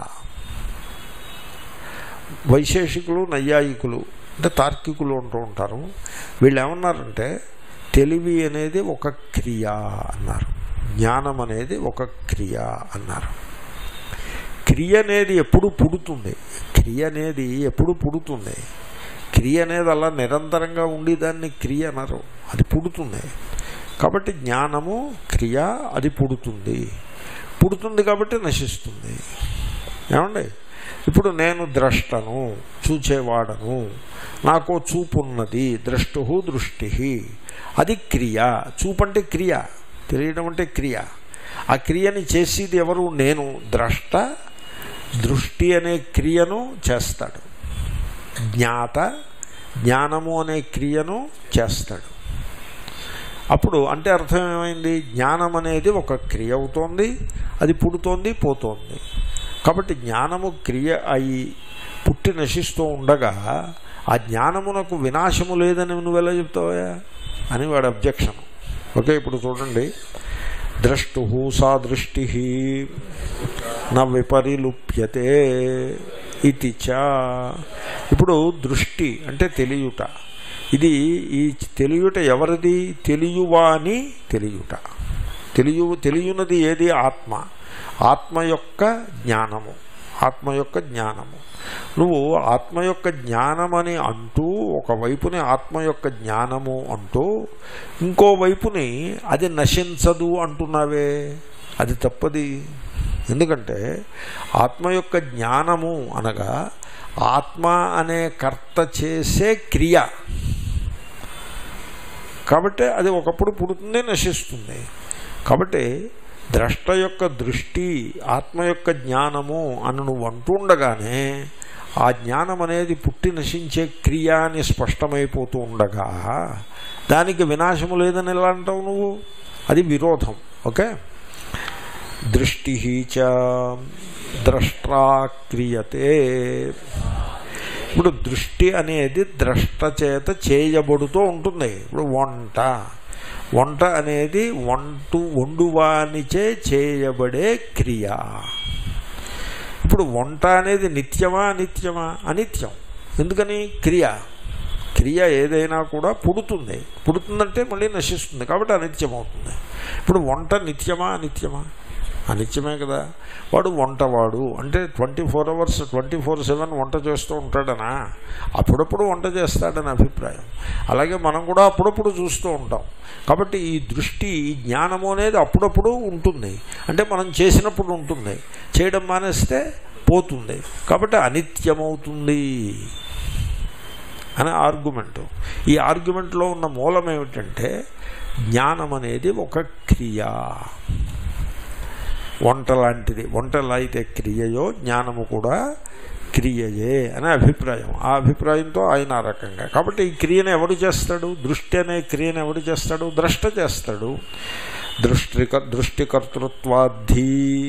వైశేషికులు నైయాయికులు అంటే తార్కికులు అంటూ ఉంటారు వీళ్ళు ఏమన్నారంటే తెలివి అనేది ఒక క్రియ అన్నారు జ్ఞానం అనేది ఒక క్రియ అన్నారు క్రియ అనేది ఎప్పుడు పుడుతుంది క్రియ అనేది ఎప్పుడు పుడుతుంది క్రియ అనేది అలా నిరంతరంగా ఉండేదాన్ని క్రియ అన్నారు అది పుడుతుంది కాబట్టి జ్ఞానము క్రియ అది పుడుతుంది పుడుతుంది కాబట్టి నశిస్తుంది ఏమండి ఇప్పుడు నేను ద్రష్టను చూచేవాడను నాకు చూపు ఉన్నది ద్రష్టు దృష్టి అది క్రియ చూపు అంటే క్రియ తెలియడం అంటే క్రియ ఆ క్రియని చేసేది ఎవరు నేను ద్రష్ట దృష్టి అనే క్రియను చేస్తాడు జ్ఞాత జ్ఞానము అనే క్రియను చేస్తాడు అప్పుడు అంటే అర్థం ఏమైంది జ్ఞానం అనేది ఒక క్రియ అవుతోంది అది పుడుతోంది పోతోంది కాబట్టి జ్ఞానము క్రియ అయి పుట్టి నశిస్తూ ఉండగా ఆ జ్ఞానమునకు వినాశము లేదని నువ్వు ఎలా చెప్తావా అని వాడు అబ్జెక్షన్ ఓకే ఇప్పుడు చూడండి ద్రష్టు సా దృష్టి న విపరిలుప్యతే ఇది చ ఇప్పుడు దృష్టి అంటే తెలియుట ఇది ఈ తెలియుట ఎవరిది తెలియువాని తెలియుట తెలియు తెలియనది ఏది ఆత్మ ఆత్మ యొక్క జ్ఞానము ఆత్మ యొక్క జ్ఞానము నువ్వు ఆత్మ యొక్క జ్ఞానమని అంటూ ఒకవైపుని ఆత్మ యొక్క జ్ఞానము అంటూ ఇంకో వైపుని అది నశించదు అంటున్నావే అది తప్పది ఎందుకంటే ఆత్మ యొక్క జ్ఞానము అనగా ఆత్మ అనే కర్త చేసే క్రియ కాబట్టి అది ఒకప్పుడు పుడుతుంది నశిస్తుంది కాబట్టి ద్రష్ట యొక్క దృష్టి ఆత్మ యొక్క జ్ఞానము అని నువ్వు అంటుండగానే ఆ జ్ఞానం అనేది పుట్టి నశించే క్రియ అని స్పష్టమైపోతూ ఉండగా దానికి వినాశము లేదని ఎలా అంటావు నువ్వు అది విరోధం ఓకే దృష్టి చ ద్రష్టా క్రియతే ఇప్పుడు దృష్టి అనేది ద్రష్ట చేత చేయబడుతూ ఉంటుంది ఇప్పుడు వంట వంట అనేది వంటు వండువానిచే చేయబడే క్రియ ఇప్పుడు వంట అనేది నిత్యమా అనిత్యమా అనిత్యం ఎందుకని క్రియ క్రియ ఏదైనా కూడా పుడుతుంది పుడుతుందంటే మళ్ళీ నశిస్తుంది కాబట్టి అనిత్యం అవుతుంది ఇప్పుడు వంట నిత్యమా అనిత్యమా అనిత్యమే కదా వాడు వంటవాడు అంటే twenty four hours twenty four seven వంట చేస్తూ ఉంటాడనా అప్పుడప్పుడు వంట చేస్తాడని అభిప్రాయం అలాగే మనం కూడా అప్పుడప్పుడు చూస్తూ ఉంటాం కాబట్టి ఈ దృష్టి ఈ జ్ఞానము అనేది అప్పుడప్పుడు ఉంటుంది అంటే మనం చేసినప్పుడు ఉంటుంది చేయడం మానేస్తే పోతుంది కాబట్టి అనిత్యమవుతుంది అనే ఆర్గ్యుమెంట్ ఈ ఆర్గ్యుమెంట్లో ఉన్న మూలం ఏమిటంటే జ్ఞానం అనేది ఒక క్రియ వంట లాంటిది వంట ఎలా అయితే క్రియయో జ్ఞానము కూడా క్రియయే అనే అభిప్రాయం ఆ అభిప్రాయంతో ఆయన ఆ రకంగా కాబట్టి ఈ క్రియను ఎవడు చేస్తాడు దృష్టి అనే క్రియను ఎవడు చేస్తాడు ద్రష్ట చేస్తాడు దృష్టి దృష్టికర్తృత్వాద్ధి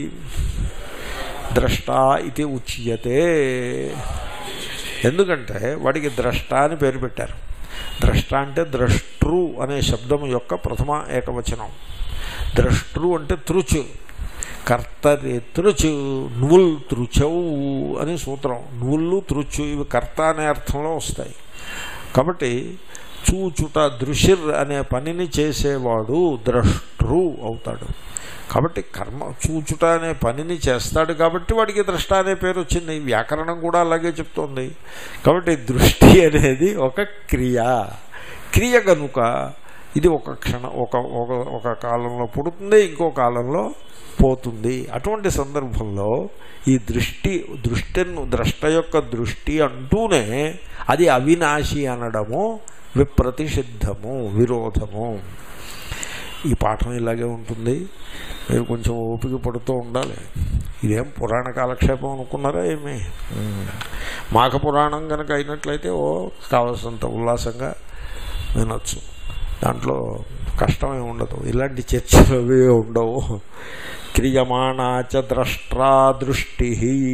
ద్రష్ట ఇది ఉచ్యతే ఎందుకంటే వాడికి ద్రష్ట అని పేరు పెట్టారు ద్రష్ట అంటే ద్రష్టృ అనే శబ్దం యొక్క ప్రథమ ఏకవచనం ద్రష్టృ అంటే త్రుచు కర్తరి త్రుచు నువ్వుల్ త్రుచవు అని సూత్రం నువ్వులు త్రుచు ఇవి కర్త అనే అర్థంలో వస్తాయి కాబట్టి చూచుట దృశిర్ అనే పనిని చేసేవాడు ద్రష్టృ అవుతాడు కాబట్టి కర్మ చూచుట అనే పనిని చేస్తాడు కాబట్టి వాడికి ద్రష్ట అనే పేరు వచ్చింది వ్యాకరణం కూడా అలాగే చెప్తోంది కాబట్టి దృష్టి అనేది ఒక క్రియ క్రియ కనుక ఇది ఒక క్షణ ఒక ఒక ఒక కాలంలో పుడుతుంది ఇంకో కాలంలో పోతుంది అటువంటి సందర్భంలో ఈ దృష్టి దృష్టిను ద్రష్ట యొక్క దృష్టి అంటూనే అది అవినాశి అనడము విప్రతిషిద్ధము విరోధము ఈ పాఠం ఇలాగే ఉంటుంది మీరు కొంచెం ఓపిక పడుతూ ఉండాలి ఇదేం పురాణ కాలక్షేపం అనుకున్నారా ఏమి మాఘ పురాణం కనుక అయినట్లయితే ఓ కావలసినంత ఉల్లాసంగా వినొచ్చు దాంట్లో కష్టమే ఉండదు ఇలాంటి చర్చలు అవి ఉండవు క్రియమాణాచ ద్రష్ట్రా దృష్టి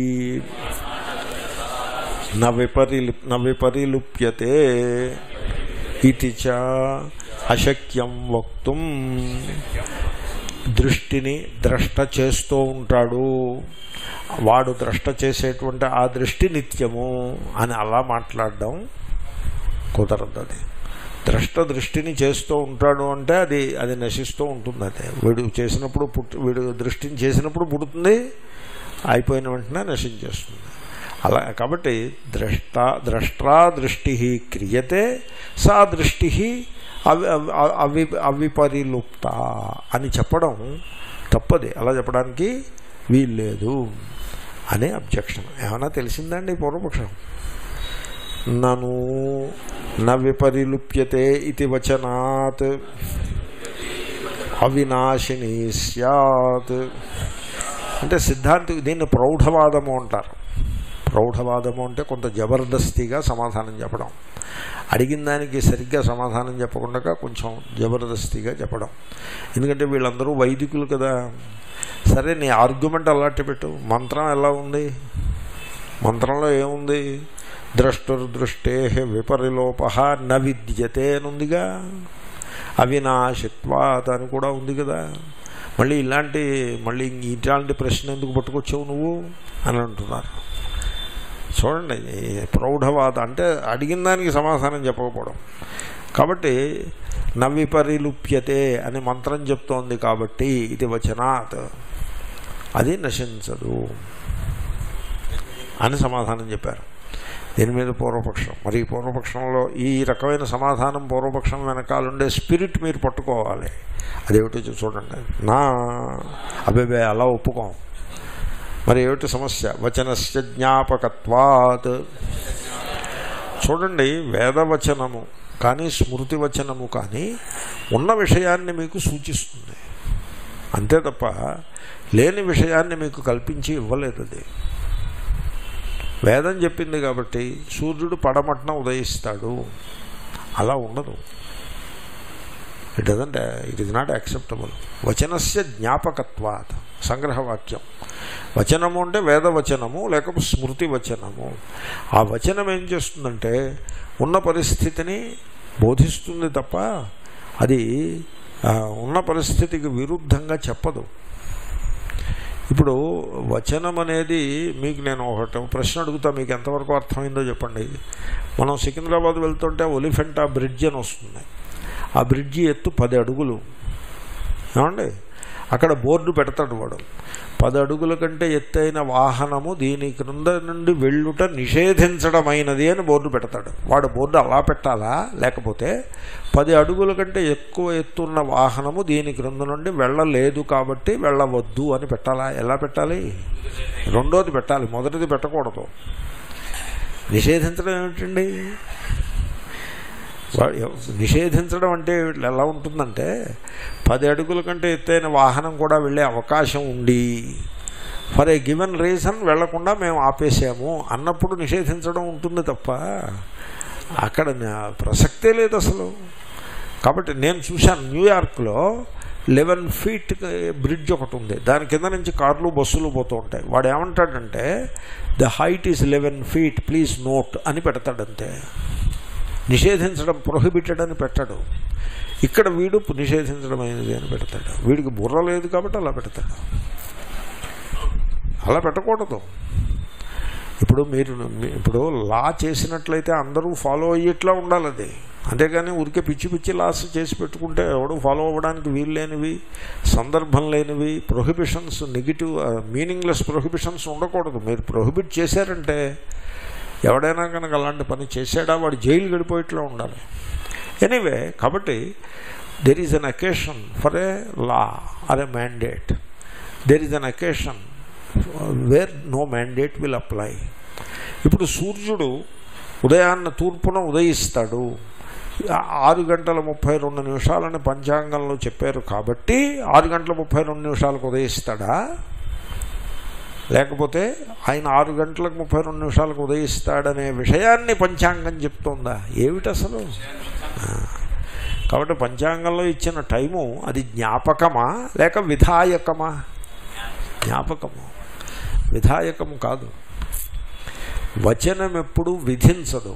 న విపరిలి న విపరిలుప్యతే ఇది చ అశక్యం వక్తుం దృష్టిని ద్రష్ట చేస్తూ ఉంటాడు వాడు ద్రష్ట చేసేటువంటి ఆ దృష్టి నిత్యము అని అలా మాట్లాడడం కుదరదు అది ద్రష్ట దృష్టిని చేస్తూ ఉంటాడు అంటే అది అది నశిస్తూ ఉంటుంది అదే వీడు చేసినప్పుడు పుట్టి వీడు దృష్టిని చేసినప్పుడు పుడుతుంది అయిపోయిన వెంటనే నశించేస్తుంది అలా కాబట్టి ద్రష్ట ద్రష్ట్రా దృష్టి క్రియతే సా దృష్టి అవి అవి అవిపరిలుప్త అని చెప్పడం తప్పది అలా చెప్పడానికి వీల్లేదు అనే అబ్జెక్షన్ ఏమైనా తెలిసిందండి పూర్వపక్షం నను న విపరిలుప్యతే ఇది వచనాత్ అవినాశిని సత్ అంటే సిద్ధాంతి దీన్ని ప్రౌఢవాదము అంటారు ప్రౌఢవాదము అంటే కొంత జబర్దస్తిగా సమాధానం చెప్పడం అడిగిన దానికి సరిగ్గా సమాధానం చెప్పకుండా కొంచెం జబర్దస్తిగా చెప్పడం ఎందుకంటే వీళ్ళందరూ వైదికులు కదా సరే నీ ఆర్గ్యుమెంట్ అలాంటి పెట్టు మంత్రం ఎలా ఉంది మంత్రంలో ఏముంది ద్రష్టుర్దృష్టే విపరిలోప న విద్యతే అనుందిగా అవినాశిత్వాత్ అని కూడా ఉంది కదా మళ్ళీ ఇలాంటి మళ్ళీ ఇట్లాంటి ప్రశ్న ఎందుకు పట్టుకొచ్చావు నువ్వు అని అంటున్నారు చూడండి ఈ ప్రౌఢవాద అంటే అడిగిన దానికి సమాధానం చెప్పకపోవడం కాబట్టి నవిపరిలుప్యతే అని మంత్రం చెప్తోంది కాబట్టి ఇది వచనాత్ అది నశించదు అని సమాధానం చెప్పారు దీని మీద పూర్వపక్షం మరి ఈ పూర్వపక్షంలో ఈ రకమైన సమాధానం పూర్వపక్షం వెనకాలండే స్పిరిట్ మీరు పట్టుకోవాలి అదేమిటో చూ- చూడండి నా అభిబే అలా ఒప్పుకోం మరి ఏమిటి సమస్య వచనస్య జ్ఞాపకత్వాత్ చూడండి వేదవచనము కానీ స్మృతి వచనము కానీ ఉన్న విషయాన్ని మీకు సూచిస్తుంది అంతే తప్ప లేని విషయాన్ని మీకు కల్పించి ఇవ్వలేదు అది వేదం చెప్పింది కాబట్టి సూర్యుడు పడమట్న ఉదయిస్తాడు అలా ఉండదు it doesn't it is not acceptable వచనస్య జ్ఞాపకత్వాత్ సంగ్రహవాక్యం వచనము అంటే వేదవచనము లేకపోతే స్మృతి వచనము ఆ వచనం ఏం చేస్తుందంటే ఉన్న పరిస్థితిని బోధిస్తుంది తప్ప అది ఆ, ఉన్న పరిస్థితికి విరుద్ధంగా చెప్పదు ఇప్పుడు వచనం అనేది మీకు నేను ఒకటి ప్రశ్న అడుగుతా మీకు ఎంతవరకు అర్థమైందో చెప్పండి మనం సికింద్రాబాద్ వెళ్తుంటే ఒలిఫెంటా బ్రిడ్జ్ అని వస్తుంది ఆ బ్రిడ్జి ఎత్తు పది అడుగులు ఏమండి అక్కడ బోర్డు పెడతాడు వాడు పది అడుగుల కంటే ఎత్తైన వాహనము దీని క్రింద నుండి వెళ్ళుట నిషేధించడమైనది అని బోర్డు పెడతాడు వాడు బోర్డు అలా పెట్టాలా లేకపోతే పది అడుగుల కంటే ఎక్కువ ఎత్తున్న వాహనము దీని క్రింద నుండి వెళ్ళలేదు కాబట్టి వెళ్ళవద్దు అని పెట్టాలా ఎలా పెట్టాలి రెండోది పెట్టాలి మొదటిది పెట్టకూడదు నిషేధించడం ఏమిటండి వా- ఎవ- నిషేధించడం అంటే ఎలా ఉంటుందంటే పది అడుగుల కంటే ఎత్తైన వాహనం కూడా వెళ్ళే అవకాశం ఉండి ఫర్ ఏ గివెన్ రీజన్ వెళ్లకుండా మేము ఆపేసాము అన్నప్పుడు నిషేధించడం ఉంటుంది తప్ప అక్కడ నా- ప్రసక్తే లేదు అసలు కాబట్టి నేను చూశాను న్యూయార్క్లో లెవెన్ ఫీట్ బ్రిడ్జ్ ఒకటి ఉంది దాని కింద నుంచి కార్లు బస్సులు పోతూ ఉంటాయి వాడు ఏమంటాడంటే the height is eleven feet please note అని పెడతాడంతే నిషేధించడం ప్రొహిబిటెడ్ అని పెట్టాడు ఇక్కడ వీడు నిషేధించడం అయినది అని పెడతాడు వీడికి బుర్ర లేదు కాబట్టి అలా పెడతాడు అలా పెట్టకూడదు ఇప్పుడు మీరు మీ- ఇప్పుడు లా చేసినట్లయితే అందరూ ఫాలో అయ్యేట్లా ఉండాలి అది అంతేగాని ఊరికే పిచ్చి పిచ్చి లాస్ చేసి పెట్టుకుంటే ఎవడు ఫాలో అవ్వడానికి వీలు లేనివి సందర్భం లేనివి ప్రొహిబిషన్స్ నెగిటివ్ మీనింగ్లెస్ ప్రొహిబిషన్స్ ఉండకూడదు మీరు ప్రొహిబిట్ చేశారంటే ఎవడైనా కనుక అలాంటి పని చేశాడా వాడు జైలు గడిపోయేట్లా ఉండాలి ఎనీవే కాబట్టి there is an occasion for a law or a mandate there is an occasion where no mandate will apply ఇప్పుడు సూర్యుడు ఉదయాన్న తూర్పున ఉదయిస్తాడు ఆ- ఆరు గంటల ముప్పై రెండు నిమిషాలని పంచాంగంలో చెప్పారు కాబట్టి ఆరు గంటల ముప్పై రెండు నిమిషాలకు ఉదయిస్తాడా లేకపోతే ఆయన ఆరు గంటలకు ముప్పై రెండు నిమిషాలకు ఉదయిస్తాడనే విషయాన్ని పంచాంగం చెప్తోందా ఏమిటి అసలు ఆ. కాబట్టి పంచాంగంలో ఇచ్చిన టైము అది జ్ఞాపకమా లేక విధాయకమా జ్ఞాపకము విధాయకము కాదు వచనం ఎప్పుడు విధించదు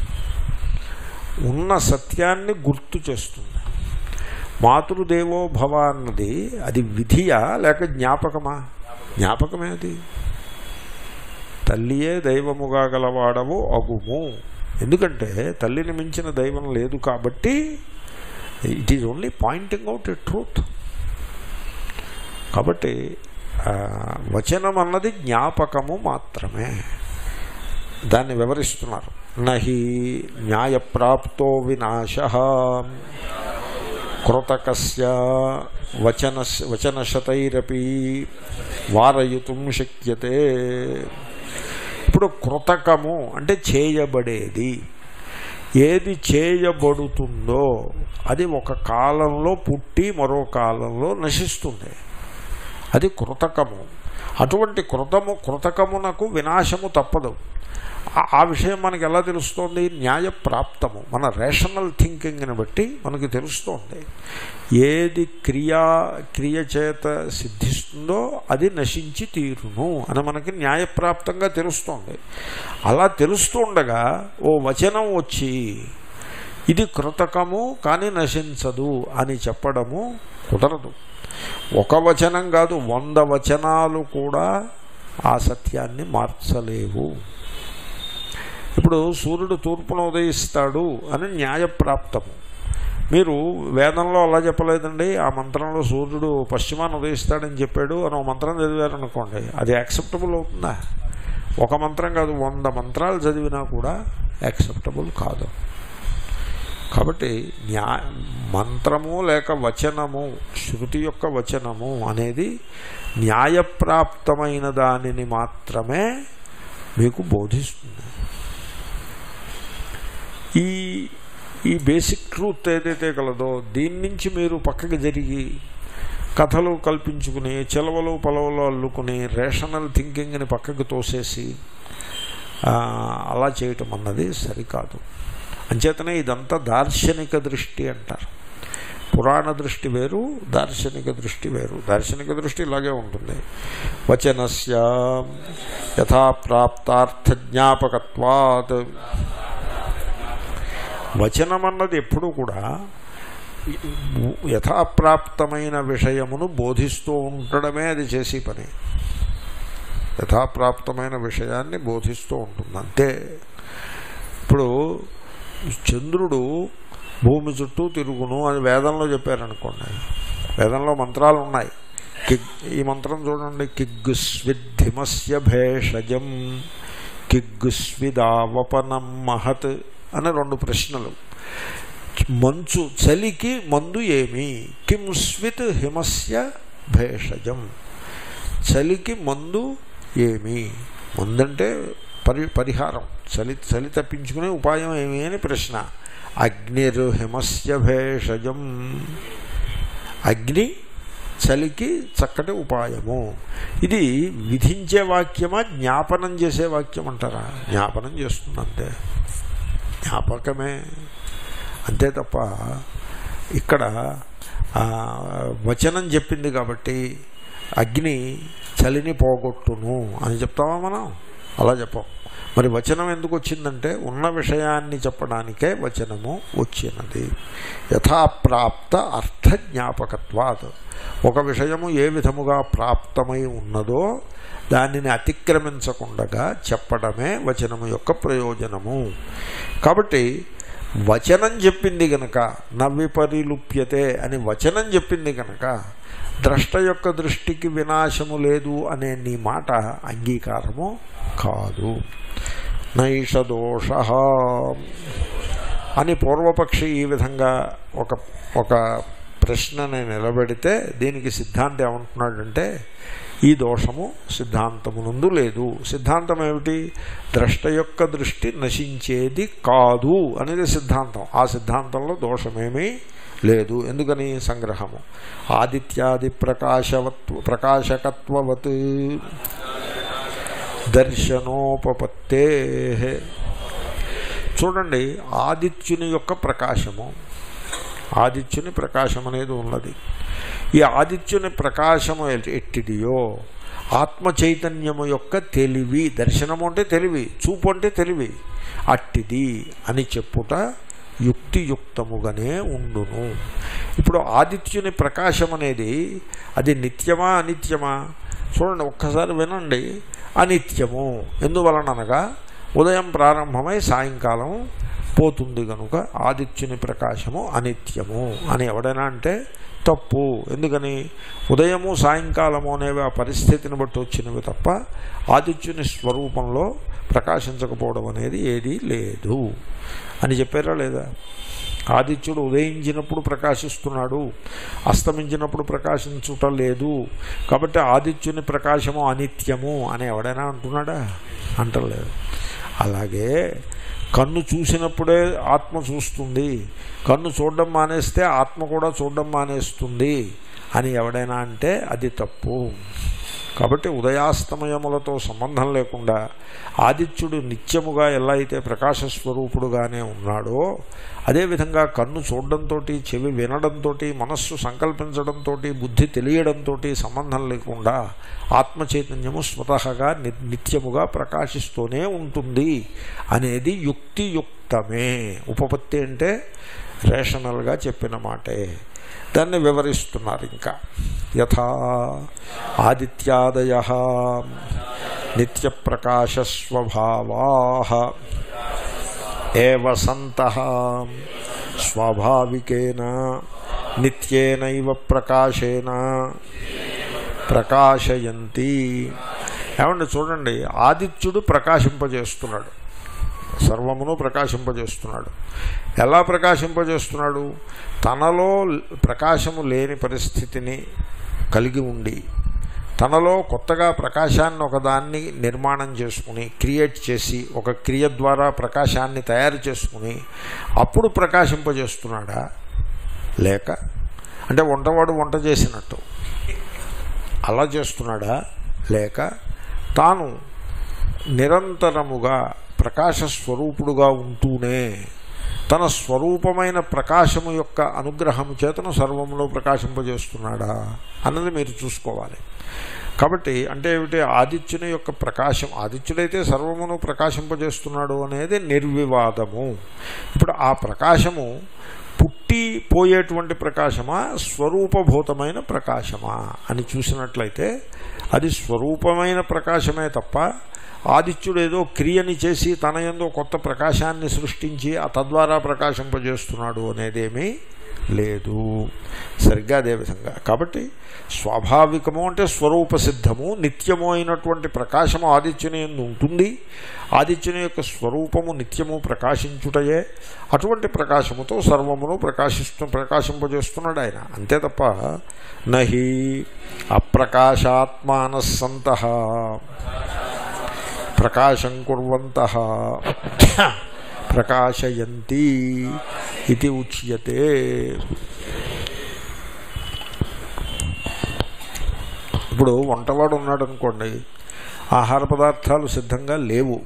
ఉన్న సత్యాన్ని గుర్తు చేస్తుంది మాతృదేవో భవ అన్నది అది విధియా లేక జ్ఞాపకమా జ్ఞాపకమే అది తల్లియే దైవముగా గలవాడవు అగుము ఎందుకంటే తల్లిని మించిన దైవం లేదు కాబట్టి it is only pointing out a truth కాబట్టి ఆ, వచనం అన్నది జ్ఞాపకము మాత్రమే దాన్ని వివరిస్తున్నారు నహి న్యాయప్రాప్తో వినాశ కృతకస్య వచన వచనశతైరపి వారయుతుం శక్యతే ఇప్పుడు కృతకము అంటే చేయబడేది ఏది చేయబడుతుందో అది ఒక కాలంలో పుట్టి మరో కాలంలో నశిస్తుంది అది కృతకము అటువంటి కృతము కృతకమునకు వినాశము తప్పదు ఆ- ఆ విషయం మనకి ఎలా తెలుస్తోంది న్యాయప్రాప్తము మన రేషనల్ థింకింగ్ని బట్టి మనకి తెలుస్తోంది ఏది క్రియా క్రియ చేత సిద్ధిస్తుందో అది నశించి తీరును అని మనకి న్యాయప్రాప్తంగా తెలుస్తోంది అలా తెలుస్తూ ఉండగా ఓ వచనం వచ్చి ఇది కృతకము కానీ నశించదు అని చెప్పడము కుదరదు ఒక వచనం కాదు వంద వచనాలు కూడా ఆ సత్యాన్ని మార్చలేవు ఇప్పుడు సూర్యుడు తూర్పున ఉదయిస్తాడు అని న్యాయప్రాప్తము మీరు వేదంలో అలా చెప్పలేదండి ఆ మంత్రంలో సూర్యుడు పశ్చిమాన ఉదయిస్తాడని చెప్పాడు అని ఒక మంత్రం చదివారనుకోండి అది యాక్సెప్టబుల్ అవుతుందా ఒక మంత్రం కాదు వంద మంత్రాలు చదివినా కూడా యాక్సెప్టబుల్ కాదు కాబట్టి న్యా మంత్రము లేక వచనము శృతి యొక్క వచనము అనేది న్యాయప్రాప్తమైన దానిని మాత్రమే మీకు బోధిస్తుంది ఈ ఈ బేసిక్ ట్రూత్ ఏదైతే కలదో దీని నుంచి మీరు పక్కకి జరిగి కథలు కల్పించుకుని చెలవలు పొలవలు అల్లుకుని రేషనల్ థింకింగ్ని పక్కకు తోసేసి ఆ, అలా చేయటం అన్నది సరికాదు అంచేతనే ఇదంతా దార్శనిక దృష్టి అంటారు పురాణ దృష్టి వేరు దార్శనిక దృష్టి వేరు దార్శనిక దృష్టి ఇలాగే ఉంటుంది వచనస్య యథాప్రాప్తార్థ జ్ఞాపకత్వాత్ వచనం అన్నది ఎప్పుడూ కూడా యథాప్రాప్తమైన విషయమును బోధిస్తూ ఉండడమే అది చేసే పని యథాప్రాప్తమైన విషయాన్ని బోధిస్తూ ఉంటుంది అంతే ఇప్పుడు చంద్రుడు భూమి చుట్టూ తిరుగును అని వేదంలో చెప్పారనుకోండి వేదంలో మంత్రాలు ఉన్నాయి కిగ్ ఈ మంత్రం చూడండి కిగ్గుస్విద్ధిమస్య భేషజం కిగ్గుస్విదావపనం మహత్ అనే రెండు ప్రశ్నలు మంచు చలికి మందు ఏమి కిం స్విత్ హిమస్య భేషజం చలికి మందు ఏమి మందంటే పరి పరిహారం చలి చలి తప్పించుకునే ఉపాయం ఏమి అని ప్రశ్న అగ్నిర్హిమస్య భేషజం అగ్ని చలికి చక్కటి ఉపాయము ఇది విధించే వాక్యమా జ్ఞాపనం చేసే వాక్యం అంటారా జ్ఞాపనం చేస్తుందంటే జ్ఞాపకమే అంతే తప్ప ఇక్కడ ఆ, వచనం చెప్పింది కాబట్టి అగ్ని చలిని పోగొట్టును అని చెప్తామా మనం అలా చెప్పం మరి వచనం ఎందుకు వచ్చిందంటే ఉన్న విషయాన్ని చెప్పడానికే వచనము వచ్చినది యథాప్రాప్త అర్థ జ్ఞాపకత్వాత్ ఒక విషయము ఏ విధముగా ప్రాప్తమై ఉన్నదో దానిని అతిక్రమించకుండగా చెప్పడమే వచనము యొక్క ప్రయోజనము కాబట్టి వచనం చెప్పింది గనక నవ్విపరిలుప్యతే అని వచనం చెప్పింది గనక ద్రష్ట యొక్క దృష్టికి వినాశము లేదు అనే నీ మాట అంగీకారము కాదు నైష దోష అని పూర్వపక్షి ఈ విధంగా ఒక ఒక ప్రశ్నని నిలబెడితే దీనికి సిద్ధాంతం ఏమంటున్నాడంటే ఈ దోషము సిద్ధాంతమునందు లేదు సిద్ధాంతం ఏమిటి ద్రష్ట యొక్క దృష్టి నశించేది కాదు అనేది సిద్ధాంతం ఆ సిద్ధాంతంలో దోషమేమీ లేదు ఎందుకని సంగ్రహము ఆదిత్యాది ప్రకాశవత్వ ప్రకాశకత్వవత్ దర్శనోపపత్తే చూడండి ఆదిత్యుని యొక్క ప్రకాశము ఆదిత్యుని ప్రకాశం అనేది ఉన్నది ఈ ఆదిత్యుని ప్రకాశము ఎట్- ఎట్టిదియో ఆత్మ చైతన్యము యొక్క తెలివి దర్శనము అంటే తెలివి చూపు అంటే తెలివి అట్టిది అని చెప్పుట యుక్తియుక్తముగానే ఉండును ఇప్పుడు ఆదిత్యుని ప్రకాశం అనేది అది నిత్యమా అనిత్యమా చూడండి ఒక్కసారి వినండి అనిత్యము ఎందువలననగా ఉదయం ప్రారంభమై సాయంకాలం పోతుంది కనుక ఆదిత్యుని ప్రకాశము అనిత్యము అని ఎవడైనా అంటే తప్పు ఎందుకని ఉదయము సాయంకాలము అనేవి ఆ పరిస్థితిని బట్టి వచ్చినవి తప్ప ఆదిత్యుని స్వరూపంలో ప్రకాశించకపోవడం అనేది ఏదీ లేదు అని చెప్పారా లేదా ఆదిత్యుడు ఉదయించినప్పుడు ప్రకాశిస్తున్నాడు అస్తమించినప్పుడు ప్రకాశించుట లేదు కాబట్టి ఆదిత్యుని ప్రకాశము అనిత్యము అని ఎవడైనా అంటున్నాడా అంటలేదు అలాగే కన్ను చూసినప్పుడే ఆత్మ చూస్తుంది కన్ను చూడడం మానేస్తే ఆత్మ కూడా చూడడం మానేస్తుంది అని ఎవడైనా అంటే అది తప్పు కాబట్టి ఉదయాస్తమయములతో సంబంధం లేకుండా ఆదిత్యుడు నిత్యముగా ఎలా అయితే ప్రకాశ స్వరూపుడుగానే ఉన్నాడో అదేవిధంగా కన్ను చూడడంతో చెవి వినడంతో మనస్సు సంకల్పించడంతో బుద్ధి తెలియడంతో సంబంధం లేకుండా ఆత్మ చైతన్యము స్వతహగా ని- నిత్యముగా ప్రకాశిస్తూనే ఉంటుంది అనేది యుక్తియుక్తమే ఉపపత్తి అంటే రేషనల్గా చెప్పిన మాటే దాన్ని వివరిస్తున్నారు ఇంకా యథా ఆదిత్యాదయ నిత్యప్రకాశస్వభావా ఏవ సంత స్వాభావికేన నిత్యేనైవ ప్రకాశేన ప్రకాశయంతి ఏమండి చూడండి ఆదిత్యుడు ప్రకాశింపజేస్తున్నాడు సర్వమును ప్రకాశింపజేస్తున్నాడు ఎలా ప్రకాశింపజేస్తున్నాడు తనలో ప్రకాశము లేని పరిస్థితిని కలిగి ఉండి తనలో కొత్తగా ప్రకాశాన్ని ఒకదాన్ని నిర్మాణం చేసుకుని క్రియేట్ చేసి ఒక క్రియ ద్వారా ప్రకాశాన్ని తయారు చేసుకుని అప్పుడు ప్రకాశింపజేస్తున్నాడా లేక అంటే వంటవాడు వంట చేసినట్టు అలా చేస్తున్నాడా లేక తాను నిరంతరముగా ప్రకాశ స్వరూపుడుగా ఉంటూనే తన స్వరూపమైన ప్రకాశము యొక్క అనుగ్రహము చేతను సర్వంలో ప్రకాశింపజేస్తున్నాడా అన్నది మీరు చూసుకోవాలి కాబట్టి అంటే ఏమిటి ఆదిత్యుని యొక్క ప్రకాశం ఆదిత్యుడైతే సర్వమును ప్రకాశింపజేస్తున్నాడు అనేది నిర్వివాదము ఇప్పుడు ఆ ప్రకాశము పుట్టి పోయేటువంటి ప్రకాశమా స్వరూపభూతమైన ప్రకాశమా అని చూసినట్లయితే అది స్వరూపమైన ప్రకాశమే తప్ప ఆదిత్యుడు ఏదో క్రియని చేసి తన ఎందో కొత్త ప్రకాశాన్ని సృష్టించి ఆ తద్వారా ప్రకాశింపజేస్తున్నాడు అనేదేమీ లేదు సరిగ్గా అదేవిధంగా కాబట్టి స్వాభావికము అంటే స్వరూప సిద్ధము నిత్యము అయినటువంటి ప్రకాశము ఆదిత్యుని ఎందు ఉంటుంది ఆదిత్యుని యొక్క స్వరూపము నిత్యము ప్రకాశించుటయే అటువంటి ప్రకాశముతో సర్వమును ప్రకాశిస్తూ ప్రకాశింపజేస్తున్నాడు ఆయన అంతే తప్ప నహి అప్రకాశాత్మానస్సంత ప్రకాశం కుర్వంత ప్రకాశయంతి ఇది ఉచ్యతే ఇప్పుడు వంటవాడు ఉన్నాడు అనుకోండి ఆహార పదార్థాలు సిద్ధంగా లేవు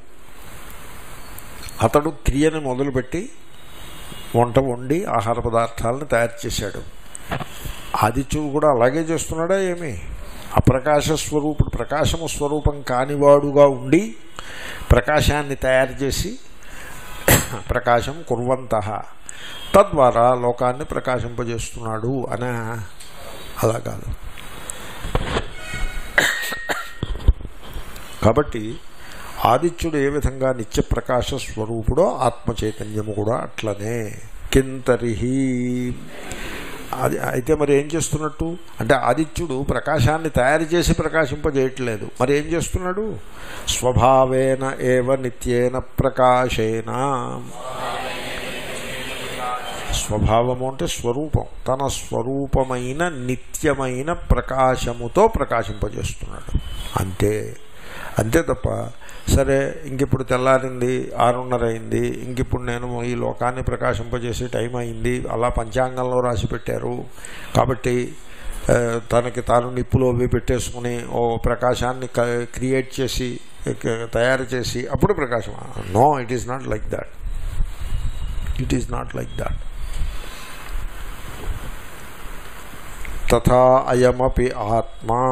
అతడు క్రియని మొదలుపెట్టి వంట వండి ఆహార పదార్థాలను తయారు చేశాడు ఆదిత్యుడు కూడా అలాగే చేస్తున్నాడా ఏమి అప్రకాశ స్వరూపుడు ప్రకాశము స్వరూపం కానివాడుగా ఉండి ప్రకాశాన్ని తయారు చేసి ప్రకాశం కుర్వంత తద్వారా లోకాన్ని ప్రకాశింపజేస్తున్నాడు అనే అలా కాదు కాబట్టి ఆదిత్యుడు ఏ విధంగా నిత్యప్రకాశ స్వరూపుడో ఆత్మ చైతన్యము కూడా అట్లనే కింతరిహి అది అయితే మరి ఏం చేస్తున్నట్టు అంటే ఆదిత్యుడు ప్రకాశాన్ని తయారు చేసి ప్రకాశింపజేయట్లేదు మరి ఏం చేస్తున్నాడు స్వభావేన ఏవ నిత్యేన ప్రకాశేన స్వభావము అంటే స్వరూపం తన స్వరూపమైన నిత్యమైన ప్రకాశముతో ప్రకాశింపజేస్తున్నాడు అంతే అంతే తప్ప సరే ఇంకిప్పుడు తెల్లారింది ఆరున్నర అయింది ఇంకిప్పుడు నేను ఈ లోకాన్ని ప్రకాశింపజేసే టైం అయింది అలా పంచాంగంలో రాసి పెట్టారు కాబట్టి ఆ, తనకి తాను నిప్పులు అవి పెట్టేసుకుని ఓ ప్రకాశాన్ని క- క్రియేట్ చేసి క- తయారు చేసి అప్పుడు ప్రకాశం no it is not like that it is not like that తథా అయమపి ఆత్మా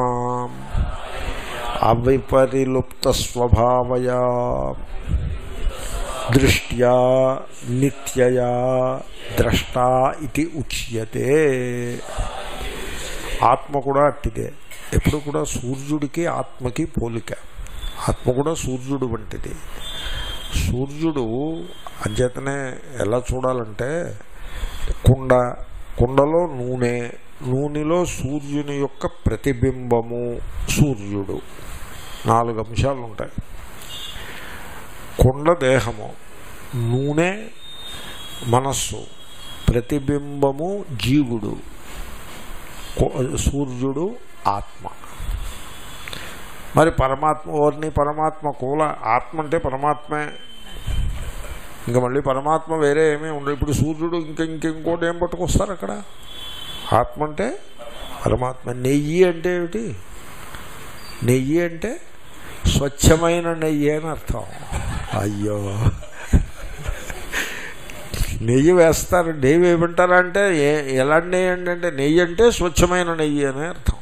అవిపరిలుప్త స్వభావయా దృష్ట్యా నిత్యయా ద్రష్ట ఇది ఉచ్యతే ఆత్మ కూడా అట్టిదే ఎప్పుడు కూడా సూర్యుడికి ఆత్మకి పోలిక ఆత్మ కూడా సూర్యుడు వంటిది సూర్యుడు అంచేతనే ఎలా చూడాలంటే కుండ కుండలో నూనె నూనెలో సూర్యుని యొక్క ప్రతిబింబము సూర్యుడు నాలుగు అంశాలు ఉంటాయి కుండ దేహము నూనె మనస్సు ప్రతిబింబము జీవుడు కు- సూర్యుడు ఆత్మ మరి పరమాత్మ ఓర్ని పరమాత్మ కూల ఆత్మ అంటే పరమాత్మే ఇంకా మళ్ళీ పరమాత్మ వేరే ఏమీ ఉండదు ఇప్పుడు సూర్యుడు ఇంకా ఇంకోటి ఏం పట్టుకొస్తారు అక్కడ ఆత్మ అంటే పరమాత్మ నెయ్యి అంటే ఏమిటి నెయ్యి అంటే స్వచ్ఛమైన నెయ్యి అని అర్థం అయ్యో నెయ్యి వేస్తారు నెయ్యి ఏమంటారా అంటే ఏ ఎలాంటి నెయ్యి అండి అంటే నెయ్యి అంటే స్వచ్ఛమైన నెయ్యి అని అర్థం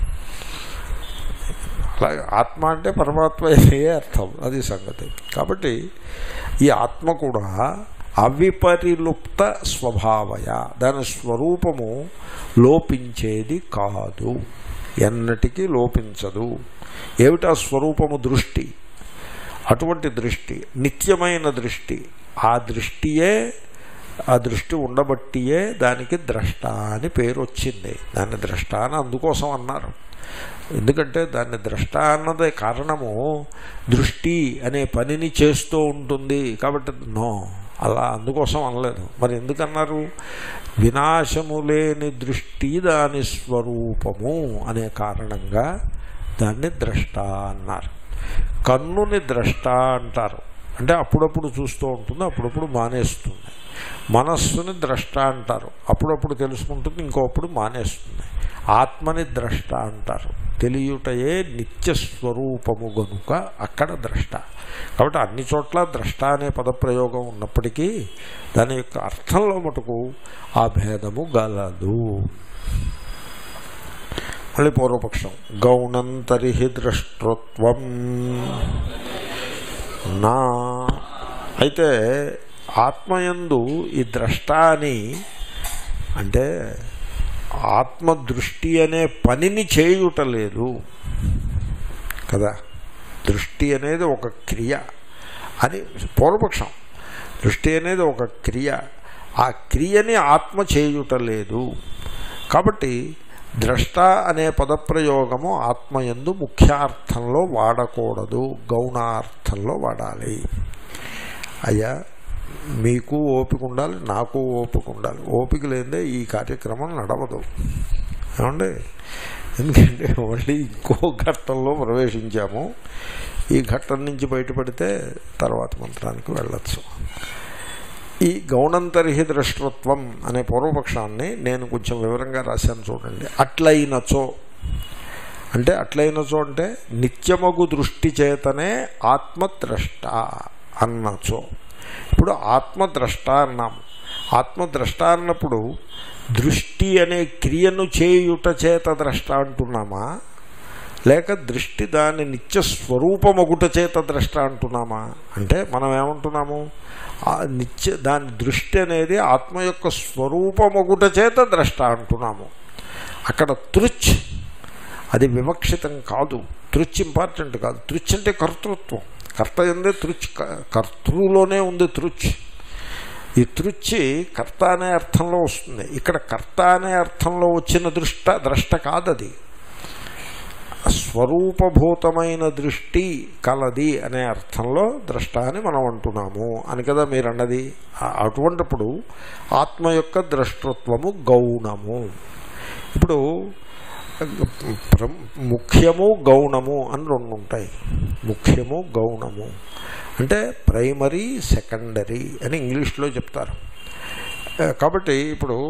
అలాగే ఆత్మ అంటే పరమాత్మ అనే అర్థం అది సంగతి కాబట్టి ఈ ఆత్మ కూడా అవిపరిలుప్త స్వభావయ దాని స్వరూపము లోపించేది కాదు ఎన్నటికీ లోపించదు ఏమిటా స్వరూపము దృష్టి అటువంటి దృష్టి నిత్యమైన దృష్టి ఆ దృష్టియే ఆ దృష్టి ఉండబట్టియే దానికి ద్రష్ట అని పేరు వచ్చింది దాన్ని ద్రష్ట అని అందుకోసం అన్నారు ఎందుకంటే దాన్ని ద్రష్ట అన్నదే కారణము దృష్టి అనే పనిని చేస్తూ ఉంటుంది కాబట్టి నో అలా అందుకోసం అనలేదు మరి ఎందుకన్నారు వినాశము లేని దృష్టి దాని స్వరూపము అనే కారణంగా దాన్ని ద్రష్ట అన్నారు కన్నుని ద్రష్ట అంటారు అంటే అప్పుడప్పుడు చూస్తూ ఉంటుంది అప్పుడప్పుడు మానేస్తుంది మనస్సుని ద్రష్ట అంటారు అప్పుడప్పుడు తెలుసుకుంటుంది ఇంకోప్పుడు మానేస్తుంది ఆత్మని ద్రష్ట అంటారు తెలియుటయే నిత్య స్వరూపము గనుక అక్కడ ద్రష్ట కాబట్టి అన్ని చోట్ల ద్రష్ట అనే పదప్రయోగం ఉన్నప్పటికీ దాని యొక్క అర్థంలో మటుకు ఆ భేదము గలదు మళ్ళీ పూర్వపక్షం గౌణంతరిహి ద్రష్టృత్వం నా అయితే ఆత్మయందు ఈ ద్రష్ట అని అంటే ఆత్మదృష్టి అనే పనిని చేయుట లేదు కదా దృష్టి అనేది ఒక క్రియ అని పూర్వపక్షం దృష్టి అనేది ఒక క్రియ ఆ క్రియని ఆత్మ చేయుట లేదు కాబట్టి ద్రష్ట అనే పదప్రయోగము ఆత్మయందు ముఖ్యార్థంలో వాడకూడదు గౌణార్థంలో వాడాలి అయ్యా మీకు ఓపిక ఉండాలి నాకు ఓపిక ఉండాలి ఓపిక లేదే ఈ కార్యక్రమం నడవదు ఏమండి ఎందుకంటే మళ్ళీ ఇంకో ఘట్టంలో ప్రవేశించాము ఈ ఘట్టం నుంచి బయటపడితే తర్వాత మంత్రానికి వెళ్ళచ్చు ఈ గౌణంతరిహి ద్రష్టృత్వం అనే పూర్వపక్షాన్ని నేను కొంచెం వివరంగా రాశాను చూడండి అట్లయినచో అంటే అట్లయినచో అంటే నిత్యమగు దృష్టి చేతనే ఆత్మద్రష్ట అన్నచో ఇప్పుడు ఆత్మద్రష్ట అన్నాము ఆత్మద్రష్ట అన్నప్పుడు దృష్టి అనే క్రియను చేయుట చేత ద్రష్ట అంటున్నామా లేక దృష్టి దాని నిత్య స్వరూపమగుట చేత ద్రష్ట అంటున్నామా అంటే మనం ఏమంటున్నాము ఆ నిత్య దాని దృష్టి అనేది ఆత్మ యొక్క స్వరూపమగుట చేత ద్రష్ట అంటున్నాము అక్కడ తృచ్ అది వివక్షితం కాదు తృచ్ ఇంపార్టెంట్ కాదు తృచ్ అంటే కర్తృత్వం కర్త ఎందే తృచ్ కర్తృలోనే ఉంది తృచ్ ఈ తృచ్చి కర్త అనే అర్థంలో వస్తుంది ఇక్కడ కర్త అనే అర్థంలో వచ్చిన దృష్ట ద్రష్ట కాదది స్వరూపభూతమైన దృష్టి కలది అనే అర్థంలో ద్రష్ట అని మనం అంటున్నాము అని కదా మీరు అన్నది అటువంటిప్పుడు ఆత్మ యొక్క ద్రష్టృత్వము గౌణము ఇప్పుడు ముఖ్యము గౌణము అని రెండు ఉంటాయి ముఖ్యము గౌణము అంటే ప్రైమరీ సెకండరీ అని ఇంగ్లీష్లో చెప్తారు కాబట్టి ఇప్పుడు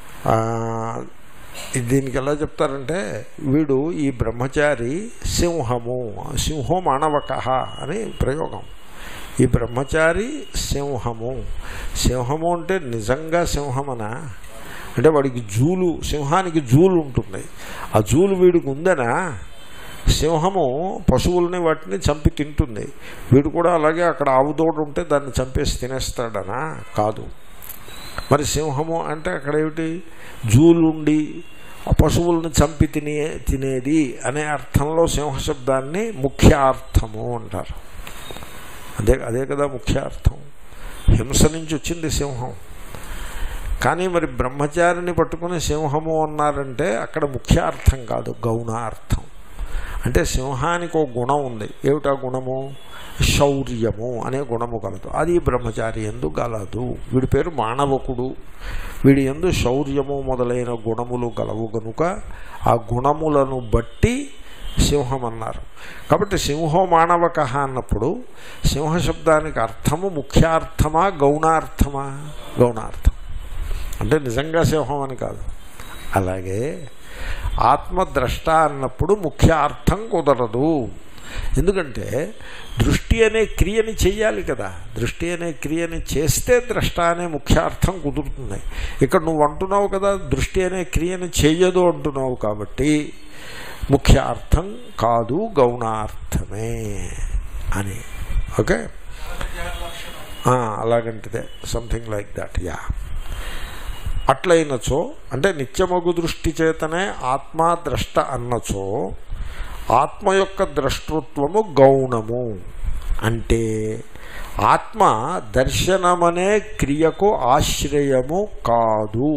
దీనికి ఎలా చెప్తారంటే వీడు ఈ బ్రహ్మచారి సింహము సింహో మానవక అని ప్రయోగం ఈ బ్రహ్మచారి సింహము సింహము అంటే నిజంగా సింహమనా అంటే వాడికి జూలు సింహానికి జూలు ఉంటుంది ఆ జూలు వీడికి ఉందనా సింహము పశువుల్ని వాటిని చంపి తింటుంది వీడు కూడా అలాగే అక్కడ ఆవుదోడు ఉంటే దాన్ని చంపేసి తినేస్తాడనా కాదు మరి సింహము అంటే అక్కడ ఏమిటి జూలుండి ఆ పశువులను చంపి తినే తినేది అనే అర్థంలో సింహశబ్దాన్ని ముఖ్యార్థము అంటారు అదే అదే కదా ముఖ్యార్థం హింస నుంచి వచ్చింది సింహం కానీ మరి బ్రహ్మచారిని పట్టుకుని సింహము అన్నారంటే అక్కడ ముఖ్యార్థం కాదు గౌణార్థం అంటే సింహానికి ఒక గుణం ఉంది ఏమిటా గుణము శౌర్యము అనే గుణము కలదు అది బ్రహ్మచారి ఎందు గలదు వీడి పేరు మానవకుడు వీడి ఎందు శౌర్యము మొదలైన గుణములు గలవు గనుక ఆ గుణములను బట్టి సింహం అన్నారు కాబట్టి సింహో మానవక అన్నప్పుడు సింహ శబ్దానికి అర్థము ముఖ్యార్థమా గౌణార్థమా గౌణార్థం అంటే నిజంగా సింహం అని కాదు అలాగే ఆత్మద్రష్ట అన్నప్పుడు ముఖ్య అర్థం కుదరదు ఎందుకంటే దృష్టి అనే క్రియని చెయ్యాలి కదా దృష్టి అనే క్రియని చేస్తే ద్రష్ట అనే ముఖ్యార్థం కుదురుతుంది ఇక్కడ నువ్వు అంటున్నావు కదా దృష్టి అనే క్రియని చెయ్యదు అంటున్నావు కాబట్టి ముఖ్య అర్థం కాదు గౌణార్థమే అని ఓకే ఆ, అలాగంటిదే సంథింగ్ లైక్ దట్ యా అట్లయినచో అంటే నిత్యమగు దృష్టి చేతనే ఆత్మ ద్రష్ట అన్నచో ఆత్మ యొక్క ద్రష్టృత్వము గౌణము అంటే ఆత్మ దర్శనమనే క్రియకు ఆశ్రయము కాదు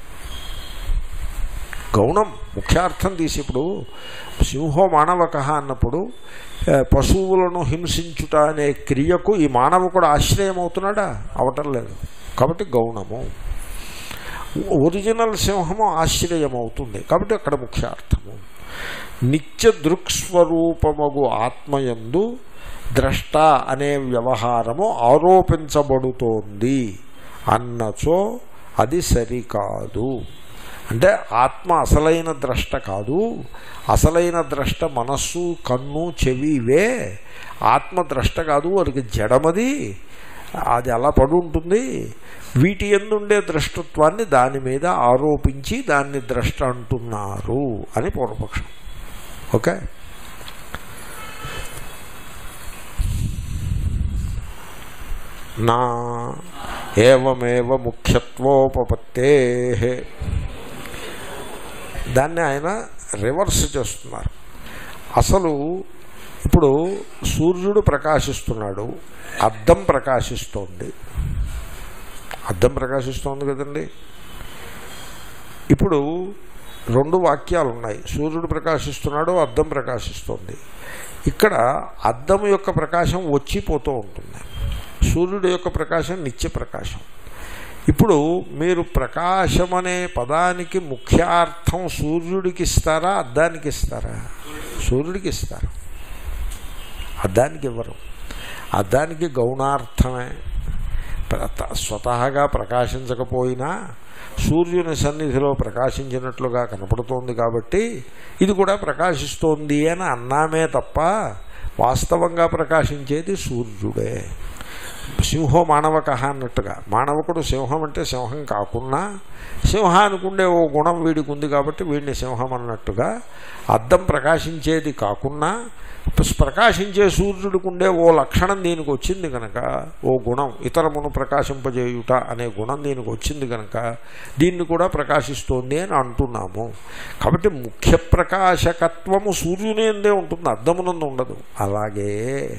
గౌణం ముఖ్యార్థం తీసి ఇప్పుడు సింహో మానవక అన్నప్పుడు ఏ, పశువులను హింసించుట అనే క్రియకు ఈ మానవకుడు ఆశ్రయం అవుతున్నాడా అవటం లేదు కాబట్టి గౌణము ఒరిజినల్ సింహము ఆశ్రయం అవుతుంది కాబట్టి అక్కడ ముఖ్యార్థము నిత్య దృక్స్వరూపమగు ఆత్మయందు ద్రష్ట అనే వ్యవహారము ఆరోపించబడుతోంది అన్నచో అది సరికాదు అంటే ఆత్మ అసలైన ద్రష్ట కాదు అసలైన ద్రష్ట మనస్సు కన్ను చెవి ఇవే ఆత్మ ద్రష్ట కాదు వారికి జడమది అది అలా పడి ఉంటుంది వీటి ఎందుండే ద్రష్టత్వాన్ని దాని మీద ఆరోపించి దాన్ని ద్రష్ట అంటున్నారు అని పూర్వపక్షం ఓకే నా ఏవమేవ ముఖ్యత్వోపపత్తే దాన్ని ఆయన రివర్స్ చేస్తున్నారు అసలు ఇప్పుడు సూర్యుడు ప్రకాశిస్తున్నాడు అద్దం ప్రకాశిస్తోంది అద్దం ప్రకాశిస్తోంది కదండి ఇప్పుడు రెండు వాక్యాలు ఉన్నాయి సూర్యుడు ప్రకాశిస్తున్నాడు అద్దం ప్రకాశిస్తోంది ఇక్కడ అద్దం యొక్క ప్రకాశం వచ్చిపోతూ ఉంటుంది సూర్యుడు యొక్క ప్రకాశం నిత్య ప్రకాశం ఇప్పుడు మీరు ప్రకాశం అనే పదానికి ముఖ్యార్థం సూర్యుడికి ఇస్తారా అద్దానికి ఇస్తారా సూర్యుడికి ఇస్తారు అద్దానికి ఇవ్వరు అద్దానికి గౌణార్థమే ప్ర- స్వతహాగా ప్రకాశించకపోయినా సూర్యుని సన్నిధిలో ప్రకాశించినట్లుగా కనపడుతోంది కాబట్టి ఇది కూడా ప్రకాశిస్తోంది అని అన్నామే తప్ప వాస్తవంగా ప్రకాశించేది సూర్యుడే సింహో మానవక అన్నట్టుగా మానవకుడు సింహం అంటే సింహం కాకున్నా సింహానికి ఉండే ఓ గుణం వీడికి ఉంది కాబట్టి వీడిని సింహం అన్నట్టుగా అద్దం ప్రకాశించేది కాకున్నా ప్రకాశించే సూర్యుడికి ఉండే ఓ లక్షణం దీనికి వచ్చింది కనుక ఓ గుణం ఇతరమును ప్రకాశింపజేయుట అనే గుణం దీనికి వచ్చింది కనుక దీన్ని కూడా ప్రకాశిస్తోంది అని అంటున్నాము కాబట్టి ముఖ్య ప్రకాశకత్వము సూర్యుని ఎందే ఉంటుంది అద్దమునందు ఉండదు అలాగే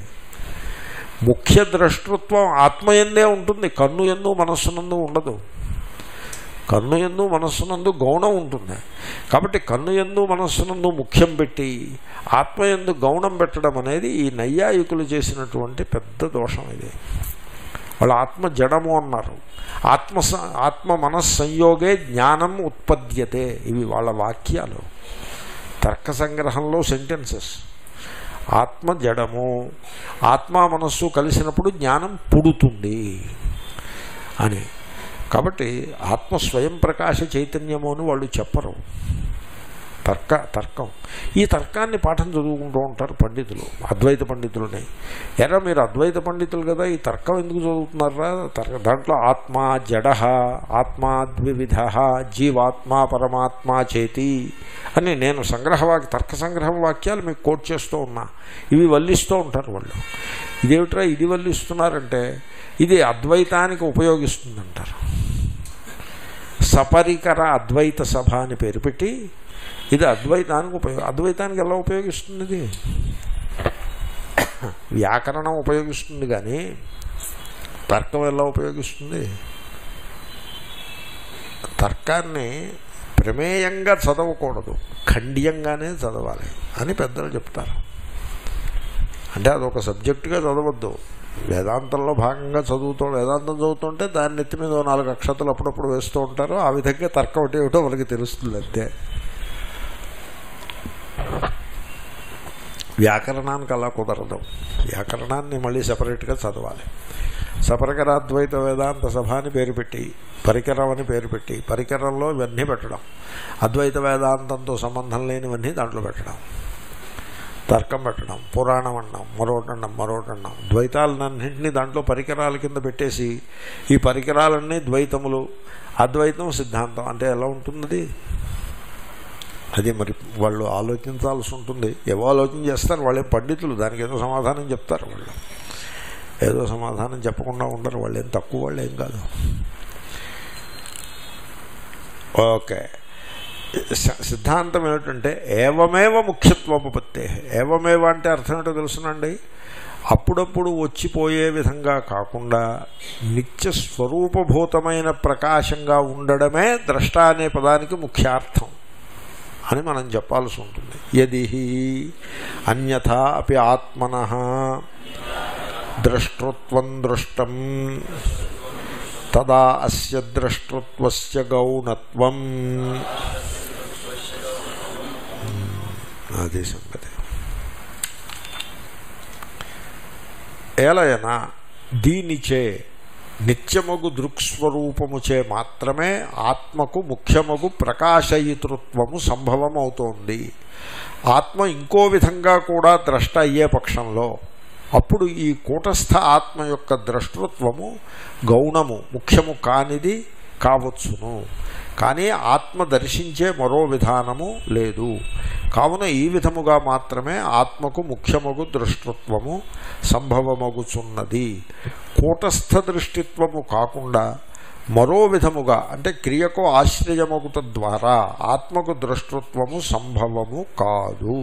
ముఖ్య ద్రష్టృత్వం ఆత్మయందే ఉంటుంది కన్ను ఎందు మనస్సునందు ఉండదు కన్ను ఎందు మనస్సునందు గౌణం ఉంటుంది కాబట్టి కన్ను ఎందు మనస్సునందు ముఖ్యం పెట్టి ఆత్మ ఎందు గౌణం పెట్టడం అనేది ఈ నైయాయికులు చేసినటువంటి పెద్ద దోషం ఇది వాళ్ళు ఆత్మ జడము అన్నారు ఆత్మ స- ఆత్మ మనస్సంయోగే జ్ఞానం ఉత్పద్యతే ఇవి వాళ్ళ వాక్యాలు తర్క సంగ్రహంలో సెంటెన్సెస్ ఆత్మ జడము ఆత్మ మనస్సు కలిసినప్పుడు జ్ఞానం పుడుతుంది అని కాబట్టి ఆత్మ స్వయం ప్రకాశ చైతన్యము అని వాళ్ళు చెప్పరు తర్క తర్కం ఈ తర్కాన్ని పాఠం చదువుకుంటూ ఉంటారు పండితులు అద్వైత పండితులని ఎరా మీరు అద్వైత పండితులు కదా ఈ తర్కం ఎందుకు చదువుతున్నారా తర్క దాంట్లో ఆత్మ జడ ఆత్మ ద్వివిధ జీవాత్మ పరమాత్మ చేతి అని నేను సంగ్రహవాక్య తర్క సంగ్రహం వాక్యాలు మీకు కోట్ చేస్తూ ఉన్నా ఇవి వల్లిస్తూ ఉంటారు వాళ్ళు ఇదేమిట్రా ఇది వల్లిస్తున్నారంటే ఇది అద్వైతానికి ఉపయోగిస్తుందంటారు సపరికర అద్వైత సభ అని పేరు పెట్టి ఇది అద్వైతానికి ఉపయోగ అద్వైతానికి ఎలా ఉపయోగిస్తుంది ఇది వ్యాకరణం ఉపయోగిస్తుంది కానీ తర్కం ఎలా ఉపయోగిస్తుంది తర్కాన్ని ప్రమేయంగా చదవకూడదు ఖండ్యంగానే చదవాలి అని పెద్దలు చెప్తారు అంటే అదొక సబ్జెక్టుగా చదవద్దు వేదాంతంలో భాగంగా చదువుతూ వేదాంతం చదువుతుంటే దాని నెత్తి మీద ఓ నాలుగు అక్షతలు అప్పుడప్పుడు వేస్తూ ఉంటారు ఆ విధంగా తర్కం ఒకటి ఏమిటో మనకి తెలుస్తుంది అంతే వ్యాకరణానికి అలా కుదరదు వ్యాకరణాన్ని మళ్ళీ సపరేట్గా చదవాలి సపరికరాద్వైత వేదాంత సభ అని పేరు పెట్టి పరికరం అని పేరు పెట్టి పరికరంలో ఇవన్నీ పెట్టడం అద్వైత వేదాంతంతో సంబంధం లేనివన్నీ దాంట్లో పెట్టడం తర్కం పెట్టడం పురాణం అన్నాం మరొకటి అన్నాం మరొకటి అన్నాం ద్వైతాలన్నింటినీ దాంట్లో పరికరాల కింద పెట్టేసి ఈ పరికరాలన్నీ ద్వైతములు అద్వైతం సిద్ధాంతం అంటే ఎలా ఉంటున్నది అది మరి వాళ్ళు ఆలోచించాల్సి ఉంటుంది ఏవో ఆలోచన చేస్తారు వాళ్ళే పండితులు దానికి ఏదో సమాధానం చెప్తారు వాళ్ళు ఏదో సమాధానం చెప్పకుండా ఉండరు వాళ్ళు ఏం తక్కువ వాళ్ళు ఏం కాదు ఓకే స- సిద్ధాంతం ఏమిటంటే ఏవమేవ ముఖ్యత్వోపత్తే ఏవమేవ అంటే అర్థం ఏంటో తెలుసునండి అప్పుడప్పుడు వచ్చిపోయే విధంగా కాకుండా నిత్య స్వరూపభూతమైన ప్రకాశంగా ఉండడమే ద్రష్ట అనే పదానికి ముఖ్యార్థం అని మనం చెప్పాల్సి ఉంటుంది యది అన్యథా అపి ఆత్మన ద్రష్టృత్వం దృష్టం తదా అస్య ద్రష్టృత్వస్య గౌణత్వం అది సంగతి ఏలయన దీనిచే నిత్యమగు దృక్స్వరూపముచే మాత్రమే ఆత్మకు ముఖ్యమగు ప్రకాశయితృత్వము సంభవమవుతోంది ఆత్మ ఇంకో విధంగా కూడా ద్రష్ట అయ్యే పక్షంలో అప్పుడు ఈ కూటస్థ ఆత్మ యొక్క ద్రష్టృత్వము గౌణము ముఖ్యము కానిది కావచ్చును కానీ ఆత్మ దర్శించే మరో విధానము లేదు కావున ఈ విధముగా మాత్రమే ఆత్మకు ముఖ్యమగు దృష్టత్వము సంభవమగుచున్నది కూటస్థ దృష్టిత్వము కాకుండా మరో విధముగా అంటే క్రియకు ఆశ్రయమగుట ద్వారా ఆత్మకు దృష్టత్వము సంభవము కాదు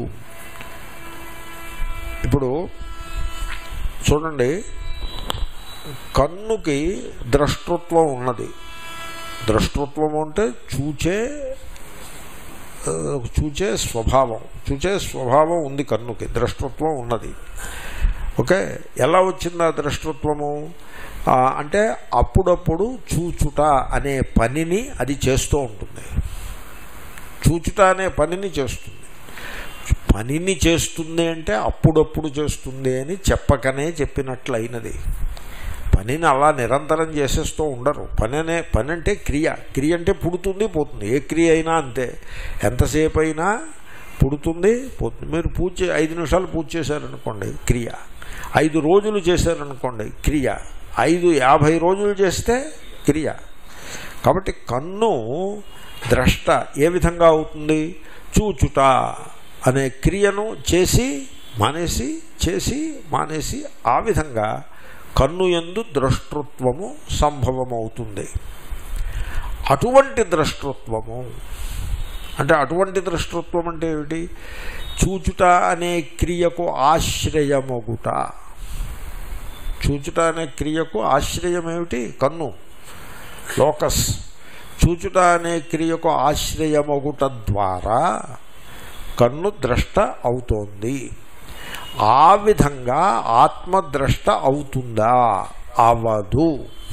ఇప్పుడు చూడండి కన్నుకి ద్రష్టృత్వం ఉన్నది ద్రష్టృత్వం అంటే చూచే ఆ, చూచే స్వభావం చూచే స్వభావం ఉంది కన్నుకి ద్రష్టృత్వం ఉన్నది ఓకే ఎలా వచ్చింది ఆ ద్రష్టృత్వము ఆ, అంటే అప్పుడప్పుడు చూచుట అనే పనిని అది చేస్తూ ఉంటుంది చూచుట అనే పనిని చేస్తుంది పనిని చేస్తుంది అంటే అప్పుడప్పుడు చేస్తుంది అని చెప్పకనే చెప్పినట్లు అయినది పనిని అలా నిరంతరం చేసేస్తూ ఉండరు పని అనే పని అంటే క్రియ క్రియ అంటే పుడుతుంది పోతుంది ఏ క్రియ అయినా అంతే ఎంతసేపు అయినా పుడుతుంది పోతుంది మీరు పూజ చే- ఐదు నిమిషాలు పూజ చేశారనుకోండి క్రియ ఐదు రోజులు చేశారనుకోండి క్రియ ఐదు యాభై రోజులు చేస్తే క్రియ కాబట్టి కన్ను ద్రష్ట ఏ విధంగా అవుతుంది చూచుట అనే క్రియను చేసి మానేసి చేసి మానేసి ఆ విధంగా కన్ను ఎందు ద్రష్టృత్వము సంభవమవుతుంది అటువంటి ద్రష్టృత్వము అంటే అటువంటి ద్రష్టృత్వం అంటే ఏమిటి చూచుట అనే క్రియకు ఆశ్రయమొగుట చూచుట అనే క్రియకు ఆశ్రయం ఏమిటి కన్ను లోకస్ చూచుట అనే క్రియకు ఆశ్రయమొగుట ద్వారా కన్ను ద్రష్ట అవుతోంది ఆ విధంగా ఆత్మద్రష్ట అవుతుందా అవదు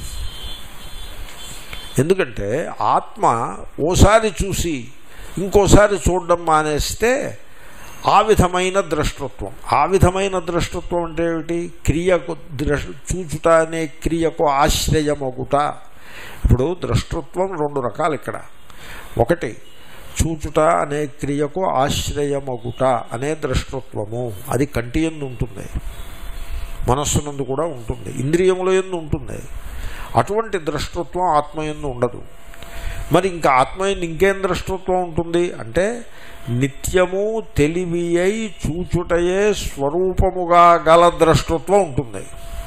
ఎందుకంటే ఆత్మ ఓసారి చూసి ఇంకోసారి చూడడం మానేస్తే ఆ విధమైన ద్రష్టత్వం ఆ విధమైన ద్రష్టత్వం అంటే ఏమిటి క్రియకు ద్రష్ చూచుట అనే క్రియకు ఆశ్రయమొగుట ఇప్పుడు ద్రష్టత్వం రెండు రకాలు ఇక్కడ ఒకటి చూచుట అనే క్రియకు ఆశ్రయమగుట అనే ద్రష్టత్వము అది కంటి ఎందు ఉంటుంది మనస్సునందు కూడా ఉంటుంది ఇంద్రియముల ఎందు ఉంటుంది అటువంటి ద్రష్టత్వం ఆత్మయందు ఉండదు మరి ఇంకా ఆత్మయందు ఇంకేం ద్రష్టత్వం ఉంటుంది అంటే నిత్యము తెలివి అయి చూచుటయే స్వరూపముగా గల ద్రష్టత్వం ఉంటుంది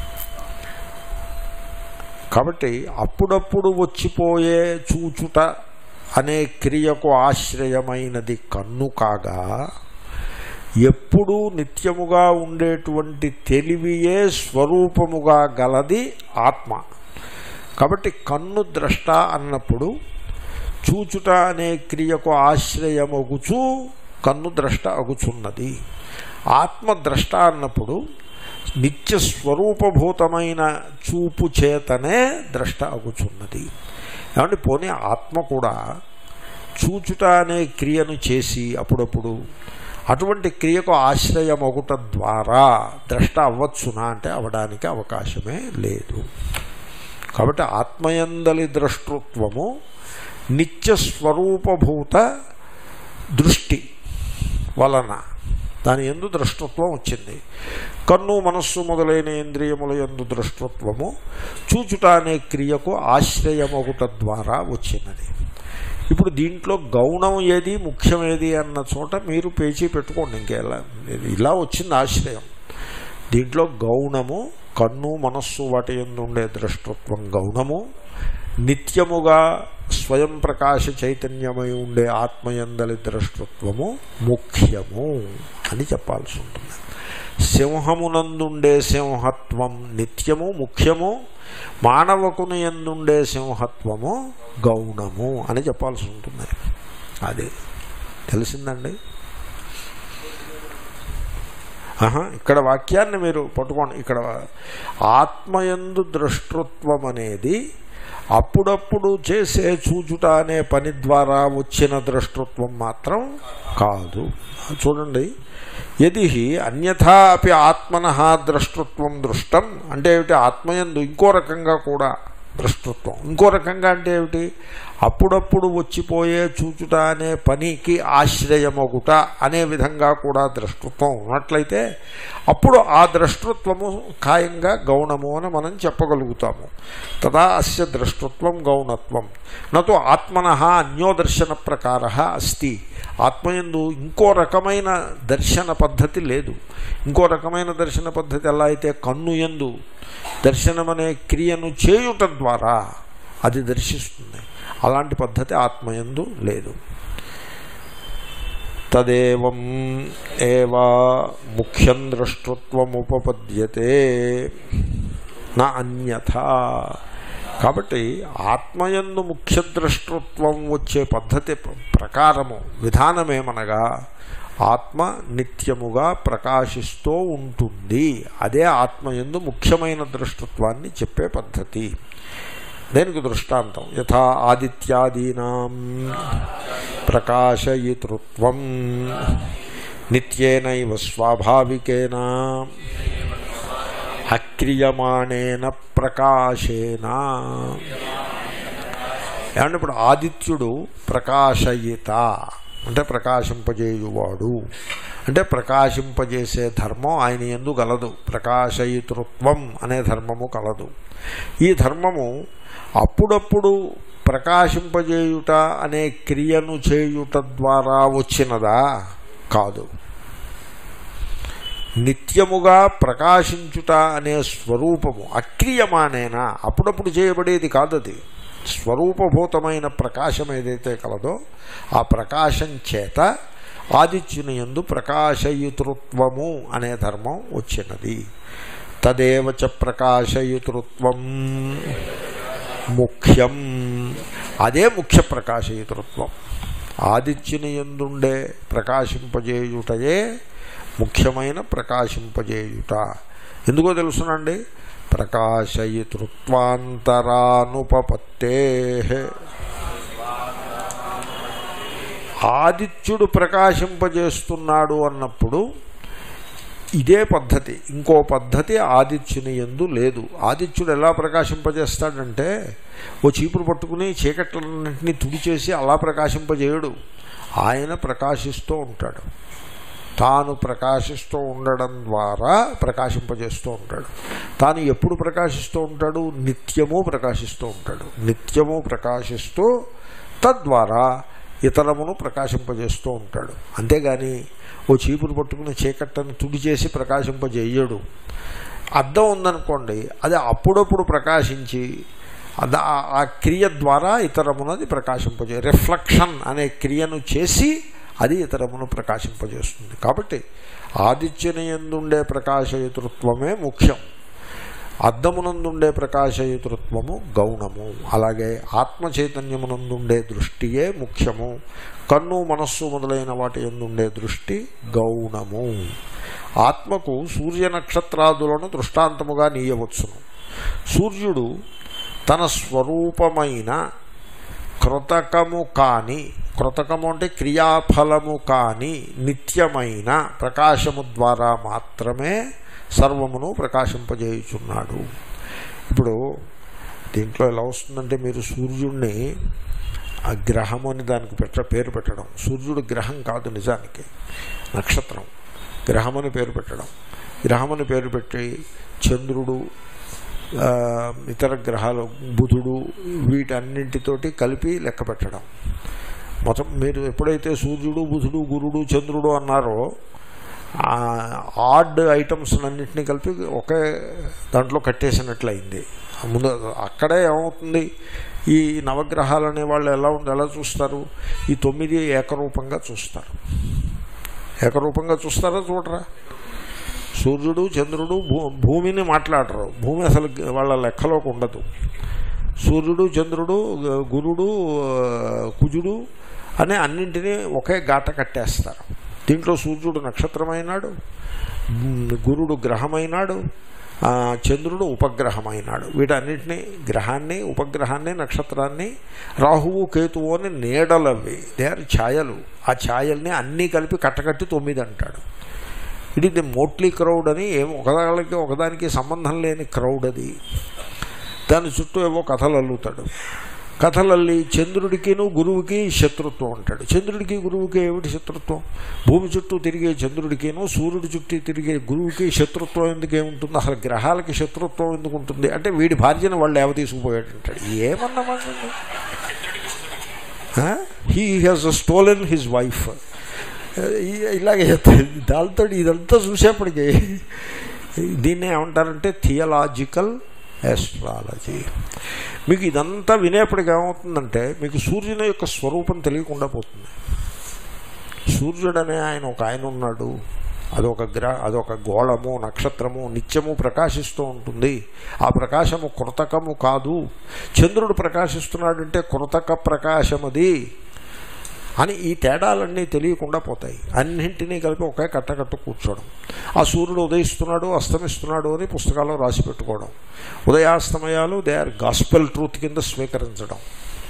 కాబట్టి అప్పుడప్పుడు వచ్చిపోయే చూచుట అనే క్రియకు ఆశ్రయమైనది కన్ను కాగా ఎప్పుడూ నిత్యముగా ఉండేటువంటి తెలివియే స్వరూపముగా గలది ఆత్మ కాబట్టి కన్ను ద్రష్ట అన్నప్పుడు చూచుట అనే క్రియకు ఆశ్రయమగుచు కన్ను ద్రష్ట అగుచున్నది ఆత్మ ద్రష్ట అన్నప్పుడు నిత్య స్వరూపభూతమైన చూపు చేతనే ద్రష్ట అగుచున్నది ఏమంటే పోనీ ఆత్మ కూడా చూచుట అనే క్రియను చేసి అప్పుడప్పుడు అటువంటి క్రియకు ఆశ్రయమొగుట ద్వారా ద్రష్ట అవ్వచ్చునా అంటే అవడానికి అవకాశమే లేదు కాబట్టి ఆత్మయందలి ద్రష్టృత్వము నిత్య స్వరూపభూత దృష్టి వలన దాని ఎందు ద్రష్టత్వం వచ్చింది కన్ను మనస్సు మొదలైన ఇంద్రియముల ఎందు ద్రష్టత్వము చూచుట అనే క్రియకు ఆశ్రయమొగుట ద్వారా వచ్చినది ఇప్పుడు దీంట్లో గౌణం ఏది ముఖ్యం ఏది అన్న చోట మీరు పేచీ పెట్టుకోండి ఇంకేలా ఇలా వచ్చింది ఆశ్రయం దీంట్లో గౌణము కన్ను మనస్సు వాటి ఎందు ఉండే ద్రష్టృత్వం గౌణము నిత్యముగా స్వయం ప్రకాశ చైతన్యమై ఉండే ఆత్మయందలి ద్రష్టృత్వము ముఖ్యము అని చెప్పాల్సి ఉంటుంది సింహమునందుండే సింహత్వం నిత్యము ముఖ్యము మానవకుని ఎందుండే సింహత్వము గౌణము అని చెప్పాల్సి ఉంటుంది అది తెలిసిందండి ఆహా, ఇక్కడ వాక్యాన్ని మీరు పట్టుకోండి ఇక్కడ ఆత్మయందు దృష్టృత్వం అనేది అప్పుడప్పుడు చేసే చూచుట అనే పని ద్వారా వచ్చిన దృష్టృత్వం మాత్రం కాదు చూడండి యది అన్యథా అపి ఆత్మన ద్రష్టృత్వం దృష్టం అంటే ఏమిటి ఆత్మయందు ఇంకో రకంగా కూడా దృష్టృత్వం ఇంకో రకంగా అంటే ఏమిటి అప్పుడప్పుడు వచ్చిపోయే చూచుట అనే పనికి ఆశ్రయమొగుట అనే విధంగా కూడా ద్రష్టృత్వం ఉన్నట్లయితే అప్పుడు ఆ ద్రష్టృత్వము ఖాయంగా గౌణము అని మనం చెప్పగలుగుతాము తదా అస్య ద్రష్టృత్వం గౌణత్వం నతో ఆత్మన అన్యోదర్శన ప్రకార అస్తి ఆత్మయందు ఇంకో రకమైన దర్శన పద్ధతి లేదు ఇంకో రకమైన దర్శన పద్ధతి ఎలా అయితే కన్ను ఎందు దర్శనం అనే క్రియను చేయుట ద్వారా అది దర్శిస్తుంది అలాంటి పద్ధతి ఆత్మయందు లేదు తదేవం ఏవా ముఖ్యం ద్రష్టృత్వముపపద్యతే నా అన్యథా కాబట్టి ఆత్మయందు ముఖ్య ద్రష్టృత్వం వచ్చే పద్ధతి ప్రకారము విధానమేమనగా ఆత్మ నిత్యముగా ప్రకాశిస్తూ ఉంటుంది అదే ఆత్మయందు ముఖ్యమైన దృష్టత్వాన్ని చెప్పే పద్ధతి దేనికి దృష్టాంతం యథా ఆదిత్యాదీనాం ప్రకాశయితృత్వం నిత్యేనైవ స్వాభావికేన అక్రియమాణేన ప్రకాశేన ఏమంటే ఇప్పుడు ఆదిత్యుడు ప్రకాశయిత అంటే ప్రకాశింపజేయువాడు అంటే ప్రకాశింపజేసే ధర్మం ఆయన ఎందు గలదు ప్రకాశయితృత్వం అనే ధర్మము కలదు ఈ ధర్మము అప్పుడప్పుడు ప్రకాశింపజేయుట అనే క్రియను చేయుట ద్వారా వచ్చినదా కాదు నిత్యముగా ప్రకాశించుట అనే స్వరూపము అక్రియమానేనా అప్పుడప్పుడు చేయబడేది కాదది స్వరూపభూతమైన ప్రకాశం ఏదైతే కలదో ఆ ప్రకాశం చేత ఆదిత్యుని ఎందు ప్రకాశయుతృత్వము అనే ధర్మం వచ్చినది తదేవచ ప్రకాశయుతృత్వం ముఖ్యం అదే ముఖ్య ప్రకాశయుతృత్వం ఆదిత్యుని ఎందుండే ప్రకాశింపజేయుటయే ముఖ్యమైన ప్రకాశింపజేయుట ఎందుకో తెలుసునండి ప్రకాశయితృత్వాంతరానుపపత్తే ఆదిత్యుడు ప్రకాశింపజేస్తున్నాడు అన్నప్పుడు ఇదే పద్ధతి ఇంకో పద్ధతి ఆదిత్యుని ఎందు లేదు ఆదిత్యుడు ఎలా ప్రకాశింపజేస్తాడంటే ఓ చీపురు పట్టుకుని చీకట్లన్నింటినీ తుడిచేసి అలా ప్రకాశింపజేయడు ఆయన ప్రకాశిస్తూ ఉంటాడు తాను ప్రకాశిస్తూ ఉండడం ద్వారా ప్రకాశింపజేస్తూ ఉంటాడు తాను ఎప్పుడు ప్రకాశిస్తూ ఉంటాడు నిత్యము ప్రకాశిస్తూ ఉంటాడు నిత్యము ప్రకాశిస్తూ తద్వారా ఇతరమును ప్రకాశింపజేస్తూ ఉంటాడు అంతేగాని ఓ చీపురు పట్టుకుని చీకట్టను తుడి చేసి ప్రకాశింపజేయడు అద్దం ఉందనుకోండి అది అప్పుడప్పుడు ప్రకాశించి అద- ఆ- ఆ క్రియ ద్వారా ఇతరమునది ప్రకాశింపజే రిఫ్లెక్షన్ అనే క్రియను చేసి అది ఇతరమును ప్రకాశింపజేస్తుంది కాబట్టి ఆదిత్యని ఎందుండే ప్రకాశయుతృత్వమే ముఖ్యం అద్దమునందుండే ప్రకాశయుతృత్వము గౌణము అలాగే ఆత్మ చైతన్యమునందుండే దృష్టియే ముఖ్యము కన్ను మనస్సు మొదలైన వాటి ఎందుండే దృష్టి గౌణము ఆత్మకు సూర్య నక్షత్రాదులను దృష్టాంతముగా నీయవచ్చును సూర్యుడు తన స్వరూపమైన కృతకము కాని కృతకము అంటే క్రియాఫలము కాని నిత్యమైన ప్రకాశము ద్వారా మాత్రమే సర్వమును ప్రకాశింపజేయుచున్నాడు ఇప్పుడు దీంట్లో ఎలా వస్తుందంటే మీరు సూర్యుడిని ఆ గ్రహం అని దానికి పెట్ట పేరు పెట్టడం సూర్యుడు గ్రహం కాదు నిజానికి నక్షత్రం గ్రహం అని పేరు పెట్టడం గ్రహం అని పేరు పెట్టి చంద్రుడు ఆ, ఇతర గ్రహాలు బుధుడు వీటన్నింటితోటి కలిపి లెక్క పెట్టడం మొత్తం మీరు ఎప్పుడైతే సూర్యుడు బుధుడు గురుడు చంద్రుడు అన్నారో ఆడ్ ఐటమ్స్ అన్నింటినీ కలిపి ఒకే దాంట్లో కట్టేసినట్లయింది ముందు అక్కడే ఏమవుతుంది ఈ నవగ్రహాలు అనే వాళ్ళు ఎలా ఉంది ఎలా చూస్తారు ఈ తొమ్మిది ఏకరూపంగా చూస్తారు ఏకరూపంగా చూస్తారా చూడరా సూర్యుడు చంద్రుడు భూ భూమిని మాట్లాడరు భూమి అసలు వాళ్ళ లెక్కలోకి ఉండదు సూర్యుడు చంద్రుడు గురుడు కుజుడు అనే అన్నింటినీ ఒకే గాట కట్టేస్తారు దీంట్లో సూర్యుడు నక్షత్రమైనాడు గురుడు గ్రహమైనాడు చంద్రుడు ఉపగ్రహమైనాడు వీటన్నిటినీ గ్రహాన్ని ఉపగ్రహాన్ని నక్షత్రాన్ని రాహువు కేతువు అని నీడలవి దే ఆర్ ఛాయలు ఆ ఛాయల్ని అన్నీ కలిపి కట్టకట్టి తొమ్మిది అంటాడు ఇట్ ఇది మోట్లీ క్రౌడ్ అని ఏం ఒకదానికి ఒకదానికి సంబంధం లేని క్రౌడ్ అది దాని చుట్టూ ఏవో కథలు అల్లుతాడు కథలల్లి చంద్రుడికిను గురువుకి శత్రుత్వం అంటాడు చంద్రుడికి గురువుకి ఏమిటి శత్రుత్వం భూమి చుట్టూ తిరిగే చంద్రుడికిను సూర్యుడి చుట్టూ తిరిగే గురువుకి శత్రుత్వం ఎందుకు ఏముంటుంది అసలు గ్రహాలకి శత్రుత్వం ఎందుకు ఉంటుంది అంటే వీడి భార్యను వాళ్ళు ఏవ తీసుకుపోయాడు అంటాడు ఏమన్నమాట he has stolen his wife ఇలాగే దాంతో ఇదంతా చూసేప్పటికి దీన్ని ఏమంటారంటే థియలాజికల్ ఆస్ట్రాలజీ మీకు ఇదంతా వినేప్పటికి ఏమవుతుందంటే మీకు సూర్యుని యొక్క స్వరూపం తెలియకుండా పోతుంది సూర్యుడు అనే ఆయన ఒక ఆయన ఉన్నాడు అదొక గ్రహ అదొక గోళము నక్షత్రము నిత్యము ప్రకాశిస్తూ ఉంటుంది ఆ ప్రకాశము కృతకము కాదు చంద్రుడు ప్రకాశిస్తున్నాడంటే కృతక ప్రకాశమది అని ఈ తేడాలన్నీ తెలియకుండా పోతాయి అన్నింటినీ కలిపి ఒకే కట్టకట్టు కూర్చోవడం ఆ సూర్యుడు ఉదయిస్తున్నాడు అస్తమిస్తున్నాడు అని పుస్తకాల్లో రాసి పెట్టుకోవడం ఉదయాస్తమయాలు దే ఆర్ గాస్పెల్ ట్రూత్ కింద స్వీకరించడం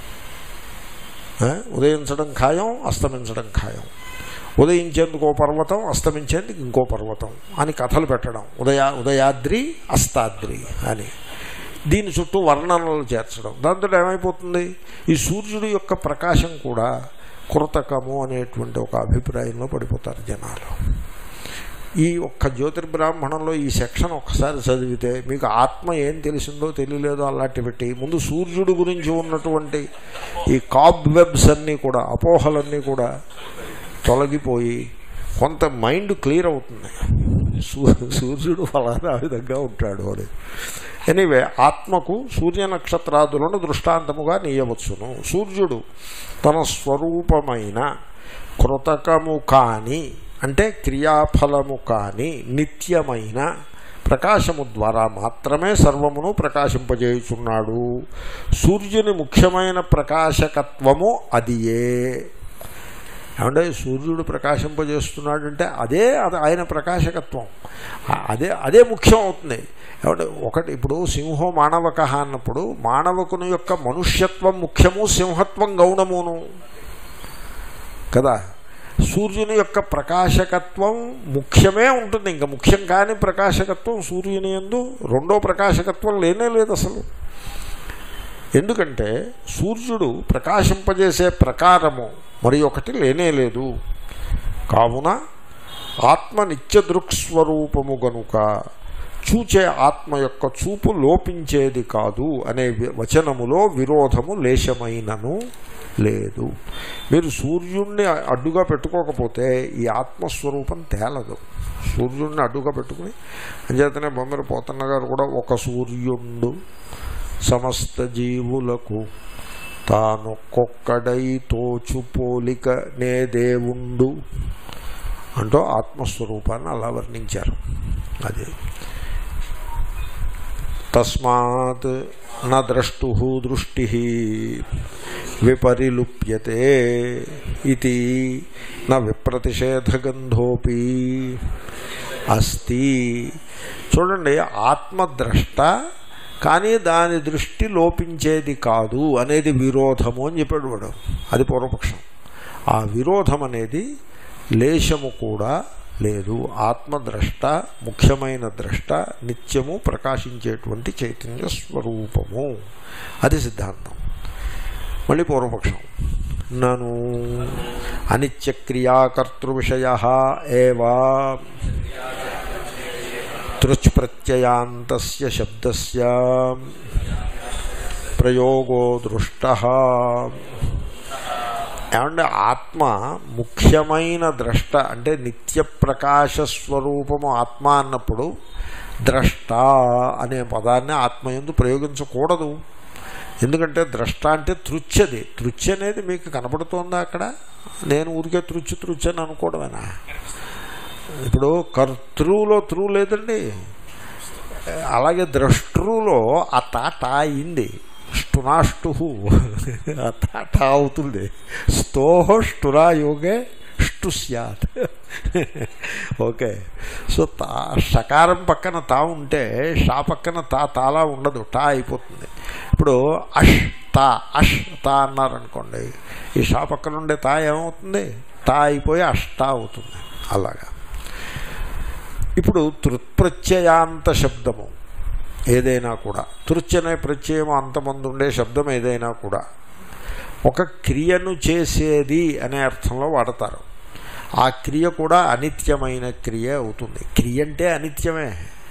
ఉదయించడం ఖాయం అస్తమించడం ఖాయం ఉదయించేందుకు ఓ పర్వతం అస్తమించేందుకు ఇంకో పర్వతం అని కథలు పెట్టడం ఉదయా ఉదయాద్రి అస్తాద్రి అని దీని చుట్టూ వర్ణనలు చేర్చడం దాంతో ఏమైపోతుంది ఈ సూర్యుడి యొక్క ప్రకాశం కూడా కృతకము అనేటువంటి ఒక అభిప్రాయంలో పడిపోతారు జనాలు ఈ ఒక్క జ్యోతిర్బ్రాహ్మణంలో ఈ సెక్షన్ ఒక్కసారి చదివితే మీకు ఆత్మ ఏం తెలిసిందో తెలియలేదో అలాంటి పెట్టి ముందు సూర్యుడు గురించి ఉన్నటువంటి ఈ కాబ్ వెబ్స్ అన్నీ కూడా అపోహలన్నీ కూడా తొలగిపోయి కొంత మైండ్ క్లియర్ అవుతుంది సూర్యుడు ఫలానా విధంగా ఉంటాడు అని ఎనీవే ఆత్మకు సూర్య నక్షత్రాదులను దృష్టాంతముగా నీయవచ్చును సూర్యుడు తన స్వరూపమైన కృతకము కాని అంటే క్రియాఫలము కాని నిత్యమైన ప్రకాశము ద్వారా మాత్రమే సర్వమును ప్రకాశింపజేయుచున్నాడు సూర్యుని ముఖ్యమైన ప్రకాశకత్వము అదియే ఏమంటే సూర్యుడు ప్రకాశింపజేస్తున్నాడంటే అదే అది ఆయన ప్రకాశకత్వం అదే అదే ముఖ్యం అవుతుంది ఏమంటే ఒకటి ఇప్పుడు సింహం మానవక అన్నప్పుడు మానవకుని యొక్క మనుష్యత్వం ముఖ్యము సింహత్వం గౌణమును కదా సూర్యుని యొక్క ప్రకాశకత్వం ముఖ్యమే ఉంటుంది ఇంకా ముఖ్యం కాని ప్రకాశకత్వం సూర్యుని ఎందు రెండో ప్రకాశకత్వం లేనే లేదు అసలు ఎందుకంటే సూర్యుడు ప్రకాశింపజేసే ప్రకారము మరి ఒకటి లేనే లేదు కావున ఆత్మ నిత్యదృక్స్వరూపము గనుక చూచే ఆత్మ యొక్క చూపు లోపించేది కాదు అనే వచనములో విరోధము లేశమైనను లేదు మీరు సూర్యుణ్ణి అడ్డుగా పెట్టుకోకపోతే ఈ ఆత్మస్వరూపం తేలదు సూర్యుడిని అడ్డుగా పెట్టుకుని అంచేతనే బొమ్మర పోతన్న గారు కూడా ఒక సూర్యుండు సమస్త జీవులకు తానొక్కొక్కడై తోచు పోలిక నే దేవుండు అంటూ ఆత్మస్వరూపాన్ని అలా వర్ణించారు అది తస్మాత్ న ద్రష్టు దృష్టి విపరిలుప్యతే ఇది న విప్రతిషేధగంధోపి అస్తి చూడండి ఆత్మద్రష్ట కానీ దాని దృష్టి లోపించేది కాదు అనేది విరోధము అని చెప్పాడు వాడు అది పూర్వపక్షం ఆ విరోధం అనేది లేశము కూడా లేదు ఆత్మద్రష్ట ముఖ్యమైన ద్రష్ట నిత్యము ప్రకాశించేటువంటి చైతన్య స్వరూపము అది సిద్ధాంతం మళ్ళీ పూర్వపక్షం నను అనిత్యక్రియాకర్తృ విషయ ఏవా తృచ్ ప్రత్యయాంత శబ్దస్య ప్రయోగో దృష్ట ఏమంటే ఆత్మ ముఖ్యమైన ద్రష్ట అంటే నిత్య ప్రకాశ స్వరూపము ఆత్మ అన్నప్పుడు ద్రష్ట అనే పదాన్ని ఆత్మ ఎందు ప్రయోగించకూడదు ఎందుకంటే ద్రష్ట అంటే తృచ్యది తృచ్య అనేది మీకు కనపడుతోందా అక్కడ నేను ఊరికే తృచ్చి తృచ్చి అని అనుకోవడమేనా ఇప్పుడు కర్తృలో త్రూ లేదండి అలాగే ద్రష్టృలో ఆ తాట అయింది స్టునాష్టు ఆ తాట అవుతుంది స్తోహ స్టురా యోగే స్టు స్యాత్ ఓకే సో తా షకారం పక్కన తా ఉంటే షా పక్కన తా తాలా ఉండదు టా అయిపోతుంది ఇప్పుడు అష్ తా అష్ తా అన్నారనుకోండి ఈ షా పక్కన ఉండే తా ఏమవుతుంది టా అయిపోయి అష్టా అవుతుంది అలాగా ఇప్పుడు తృత్ప్రత్యయాంత శబ్దము ఏదైనా కూడా తృత్యనే ప్రత్యయం అంతమంది ఉండే శబ్దం ఏదైనా కూడా ఒక క్రియను చేసేది అనే అర్థంలో వాడతారు ఆ క్రియ కూడా అనిత్యమైన క్రియ అవుతుంది క్రియ అంటే అనిత్యమే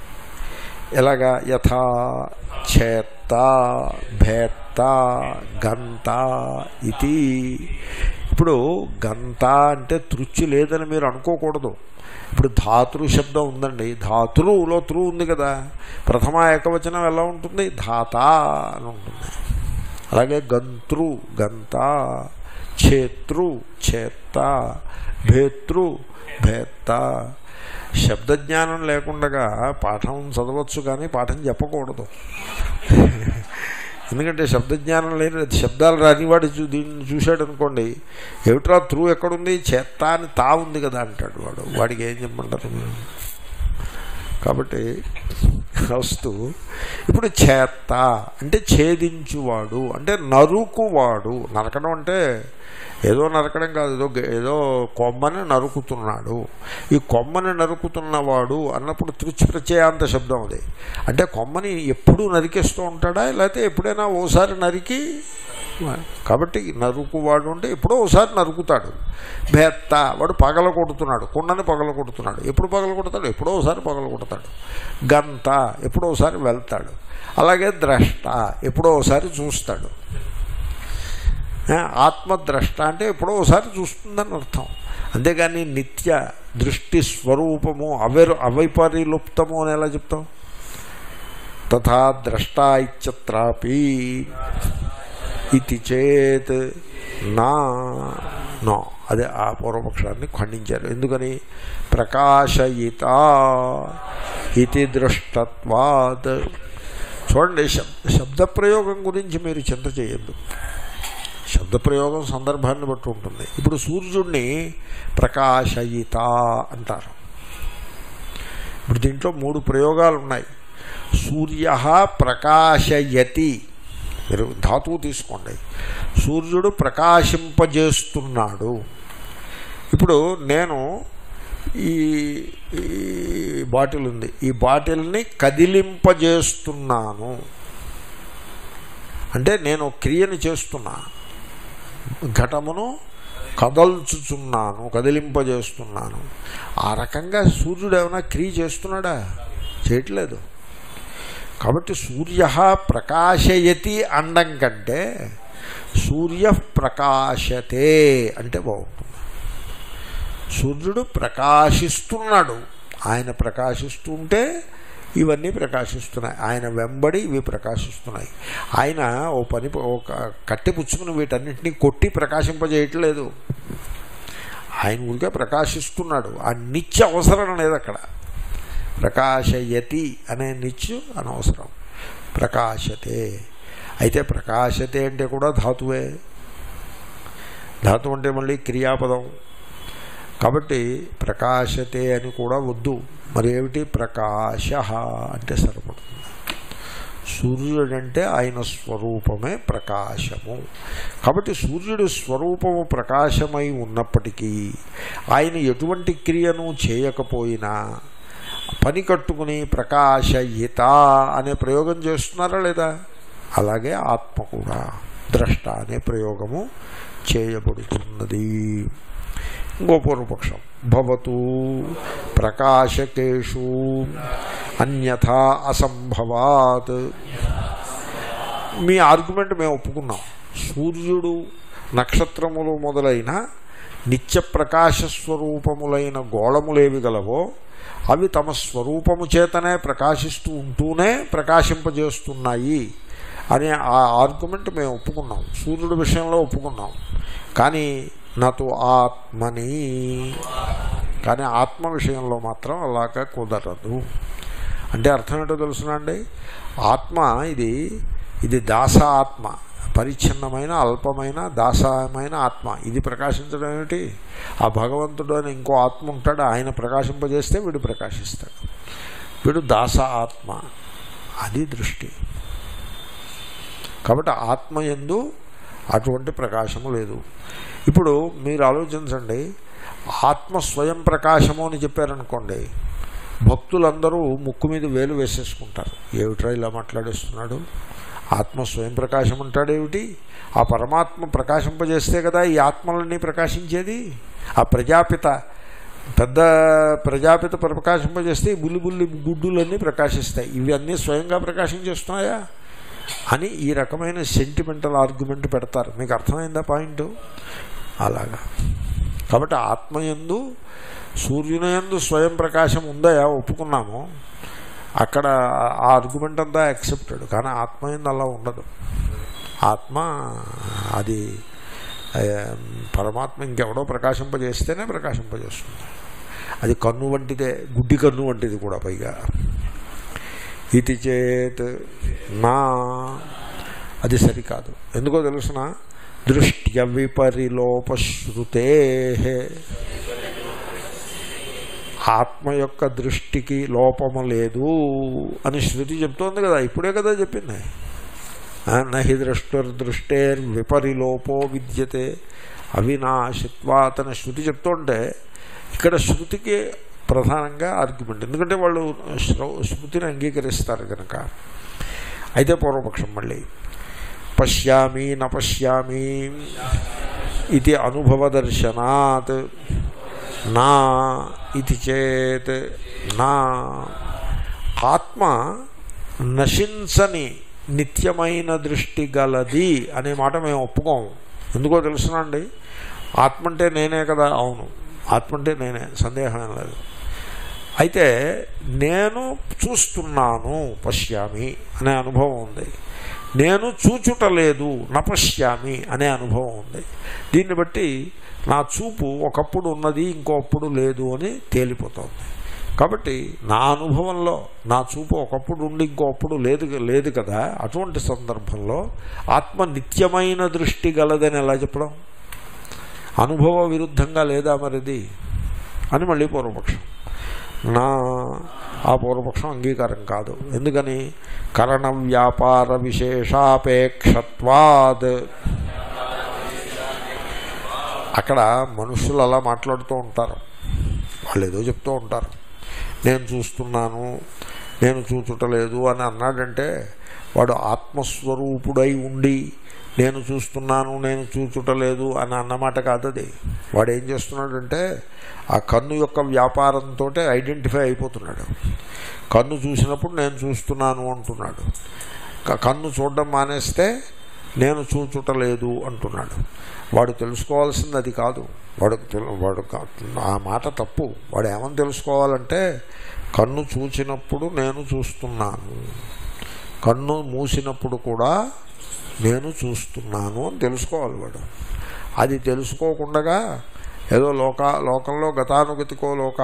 ఎలాగా యథా చేత్త భేత్త గంత ఇది ఇప్పుడు గంత అంటే తృచ్చి లేదని మీరు అనుకోకూడదు ఇప్పుడు ధాతృ శబ్దం ఉందండి ధాతృలో త్రు ఉంది కదా ప్రథమ ఏకవచనం ఎలా ఉంటుంది ధాత అని ఉంటుంది అలాగే గంతృ గంత క్షేత్రు క్షేత్త భేతృ భేత్త శబ్దజ్ఞానం లేకుండా పాఠం చదవచ్చు కానీ పాఠం చెప్పకూడదు ఎందుకంటే శబ్దజ్ఞానం లేని శబ్దాలు రానివాడు చూ దీన్ని చూశాడు అనుకోండి ఏమిట్రా త్రూ ఎక్కడుంది చేత్త అని తా ఉంది కదా అంటాడు వాడు వాడికి ఏం చెప్పమంటారు మీరు కాబట్టి వస్తూ ఇప్పుడు చేత్త అంటే ఛేదించువాడు అంటే నరుకువాడు నరకడం అంటే ఏదో నరకడం కాదు ఏదో ఏదో కొమ్మని నరుకుతున్నాడు ఈ కొమ్మని నరుకుతున్నవాడు అన్నప్పుడు తృచి ప్రత్యయాంత శబ్దం అది అంటే కొమ్మని ఎప్పుడూ నరికేస్తూ ఉంటాడా లేకపోతే ఎప్పుడైనా ఓసారి నరికి కాబట్టి నరుకువాడు అంటే ఎప్పుడో ఒకసారి నరుకుతాడు భేత్త వాడు పగల కొడుతున్నాడు కుండని పగల కొడుతున్నాడు ఎప్పుడు పగల కొడతాడు ఎప్పుడో ఒకసారి పగల కొడతాడు గంత ఎప్పుడో ఒకసారి వెళ్తాడు అలాగే ద్రష్ట ఎప్పుడో ఒకసారి చూస్తాడు ఆత్మద్రష్ట అంటే ఎప్పుడో ఒకసారి చూస్తుందని అర్థం అంతేగాని నిత్య దృష్టి స్వరూపము అవైరు అవైపరిలుప్తము అని ఎలా చెప్తాం తథా ద్రష్ట ఇత్యత్రాపి ఇది చేత్ నా నో అదే ఆ పూర్వపక్షాన్ని ఖండించారు ఎందుకని ప్రకాశయిత ఇది దృష్టత్వాత్ చూడండి శబ్ద శబ్ద ప్రయోగం గురించి మీరు చింత చేయొద్దు శబ్ద ప్రయోగం సందర్భాన్ని బట్టి ఉంటుంది ఇప్పుడు సూర్యుడిని ప్రకాశయిత అంటారు ఇప్పుడు దీంట్లో మూడు ప్రయోగాలు ఉన్నాయి సూర్య ప్రకాశయతి మీరు ధాతువు తీసుకోండి సూర్యుడు ప్రకాశింపజేస్తున్నాడు ఇప్పుడు నేను ఈ ఈ బాటిల్ ఉంది ఈ బాటిల్ని కదిలింపజేస్తున్నాను అంటే నేను క్రియను చేస్తున్నా ఘటమును కదల్చుచున్నాను కదిలింపజేస్తున్నాను ఆ రకంగా సూర్యుడు ఏమైనా క్రియ చేస్తున్నాడా చేయట్లేదు కాబట్టి సూర్య ప్రకాశయతి అండం కంటే సూర్య ప్రకాశతే అంటే బాగుంటుంది సూర్యుడు ప్రకాశిస్తున్నాడు ఆయన ప్రకాశిస్తుంటే ఇవన్నీ ప్రకాశిస్తున్నాయి ఆయన వెంబడి ఇవి ప్రకాశిస్తున్నాయి ఆయన ఓ పని ఒక కట్టి పుచ్చుకుని వీటన్నింటినీ కొట్టి ప్రకాశింపజేయట్లేదు ఆయన ఊరికే ప్రకాశిస్తున్నాడు ఆ నిత్య అవసరం లేదు అక్కడ ప్రకాశయతి అనే నిత్యు అనవసరం ప్రకాశతే అయితే ప్రకాశతే అంటే కూడా ధాతువే ధాతు అంటే మళ్ళీ క్రియాపదం కాబట్టి ప్రకాశతే అని కూడా వద్దు మరి ఏమిటి ప్రకాశ అంటే సరిపడుతుంది సూర్యుడు అంటే ఆయన స్వరూపమే ప్రకాశము కాబట్టి సూర్యుడు స్వరూపము ప్రకాశమై ఉన్నప్పటికీ ఆయన ఎటువంటి క్రియను చేయకపోయినా పని కట్టుకుని ప్రకాశయిత అనే ప్రయోగం చేస్తున్నారా లేదా అలాగే ఆత్మ కూడా ద్రష్ట అనే ప్రయోగము చేయబడుతున్నది ఇంకో పూర్వపక్షం భవతు ప్రకాశకేషు అన్యథా అసంభవాత్ మీ ఆర్గ్యుమెంట్ మేము ఒప్పుకున్నాం సూర్యుడు నక్షత్రములు మొదలైన నిత్య ప్రకాశ స్వరూపములైన గోళములేవి గలవో అవి తమ స్వరూపము చేతనే ప్రకాశిస్తూ ఉంటూనే ప్రకాశింపజేస్తున్నాయి అనే ఆ ఆర్గ్యుమెంట్ మేము ఒప్పుకున్నాం సూర్యుడి విషయంలో ఒప్పుకున్నాం కానీ నాతో ఆత్మని కానీ ఆత్మ విషయంలో మాత్రం అలాగా కుదరదు అంటే అర్థం ఏంటో తెలుసునండి ఆత్మ ఇది ఇది దాస ఆత్మ పరిచ్ఛిన్నమైన అల్పమైన దాసమైన ఆత్మ ఇది ప్రకాశించడం ఏమిటి ఆ భగవంతుడు అని ఇంకో ఆత్మ ఉంటాడు ఆయన ప్రకాశింపజేస్తే వీడు ప్రకాశిస్తాడు వీడు దాస ఆత్మ అది దృష్టి కాబట్టి ఆత్మ ఎందు అటువంటి ప్రకాశము లేదు ఇప్పుడు మీరు ఆలోచించండి ఆత్మ స్వయం ప్రకాశము అని చెప్పారనుకోండి భక్తులందరూ ముక్కు మీద వేలు వేసేసుకుంటారు ఏమిట్రా ఇలా మాట్లాడేస్తున్నాడు ఆత్మ స్వయం ప్రకాశం అంటాడేమిటి ఆ పరమాత్మ ప్రకాశింపజేస్తే కదా ఈ ఆత్మలన్నీ ప్రకాశించేది ఆ ప్రజాపిత పెద్ద ప్రజాపిత ప్రకాశింపజేస్తే ఈ బుల్లి బుల్లి గుడ్డులన్నీ ప్రకాశిస్తాయి ఇవి అన్నీ స్వయంగా ప్రకాశం చేస్తున్నాయా అని ఈ రకమైన సెంటిమెంటల్ ఆర్గ్యుమెంట్ పెడతారు మీకు అర్థమైందా పాయింట్ అలాగా కాబట్టి ఆత్మయందు సూర్యునయందు స్వయం ప్రకాశం ఉందయా ఒప్పుకున్నాము అక్కడ ఆ ఆర్గ్యుమెంట్ అంతా యాక్సెప్టెడ్ కానీ ఆత్మయందు అలా ఉండదు ఆత్మ అది ఆ, పరమాత్మ ఇంకెవడో ప్రకాశింపజేస్తేనే ప్రకాశింపజేస్తుంది అది కన్ను వంటిదే గుడ్డి కన్ను వంటిది కూడా పైగా ఇది చేత్ నా అది సరికాదు ఎందుకో తెలుసిన దృష్ట్య విపరిలోపశ్రుతే ఆత్మ యొక్క దృష్టికి లోపము లేదు అని శృతి చెప్తోంది కదా ఇప్పుడే కదా చెప్పింది ఆ, నహి దృష్టుర్దృష్టేర్ విపరిలోపో విద్యతే అవినాశిత్వాత్ అని శృతి చెప్తుంటే ఇక్కడ శృతికి ప్రధానంగా ఆర్గ్యుమెంట్ ఎందుకంటే వాళ్ళు శ్రౌ శృతిని అంగీకరిస్తారు కనుక అయితే పూర్వపక్షం మళ్ళీ పశ్యామి న పశ్యామి ఇది అనుభవదర్శనాత్ నా ఇది చేత్ నా ఆత్మ నశించని నిత్యమైన దృష్టి గలది అనే మాట మేము ఒప్పుకోము ఎందుకో తెలుసునండి ఆత్మ అంటే నేనే కదా అవును ఆత్మ అంటే నేనే సందేహం ఏం లేదు అయితే నేను చూస్తున్నాను పశ్యామి అనే అనుభవం ఉంది నేను చూచుటలేదు నపశ్యామి అనే అనుభవం ఉంది దీన్ని బట్టి నా చూపు ఒకప్పుడు ఉన్నది ఇంకొప్పుడు లేదు అని తేలిపోతుంది కాబట్టి నా అనుభవంలో నా చూపు ఒకప్పుడు ఉండి ఇంకొప్పుడు లేదు లేదు కదా అటువంటి సందర్భంలో ఆత్మ నిత్యమైన దృష్టి గలదని ఎలా చెప్పడం అనుభవ విరుద్ధంగా లేదా మరిది అని మళ్ళీ పూర్వపక్షం నా ఆ పూర్వపక్షం అంగీకారం కాదు ఎందుకని కరణ వ్యాపార విశేషాపేక్షత్వాద్ అక్కడ మనుషులు అలా మాట్లాడుతూ ఉంటారు వాళ్ళు ఏదో చెప్తూ ఉంటారు నేను చూస్తున్నాను నేను చూచుటలేదు అని అన్నాడంటే వాడు ఆత్మస్వరూపుడై ఉండి నేను చూస్తున్నాను నేను చూచుటలేదు అని అన్నమాట కాదది వాడు ఏం చేస్తున్నాడంటే ఆ కన్ను యొక్క వ్యాపారంతో ఐడెంటిఫై అయిపోతున్నాడు కన్ను చూసినప్పుడు నేను చూస్తున్నాను అంటున్నాడు క- కన్ను చూడడం మానేస్తే నేను చూచుటలేదు అంటున్నాడు వాడు తెలుసుకోవాల్సింది అది కాదు వాడు తెలు- వాడు కా- ఆ మాట తప్పు వాడు ఏమని తెలుసుకోవాలంటే కన్ను చూచినప్పుడు నేను చూస్తున్నాను కన్ను మూసినప్పుడు కూడా నేను చూస్తున్నాను అని తెలుసుకోవాలి వాడు అది తెలుసుకోకుండా ఏదో లోక లోకంలో గతానుగతికో లోక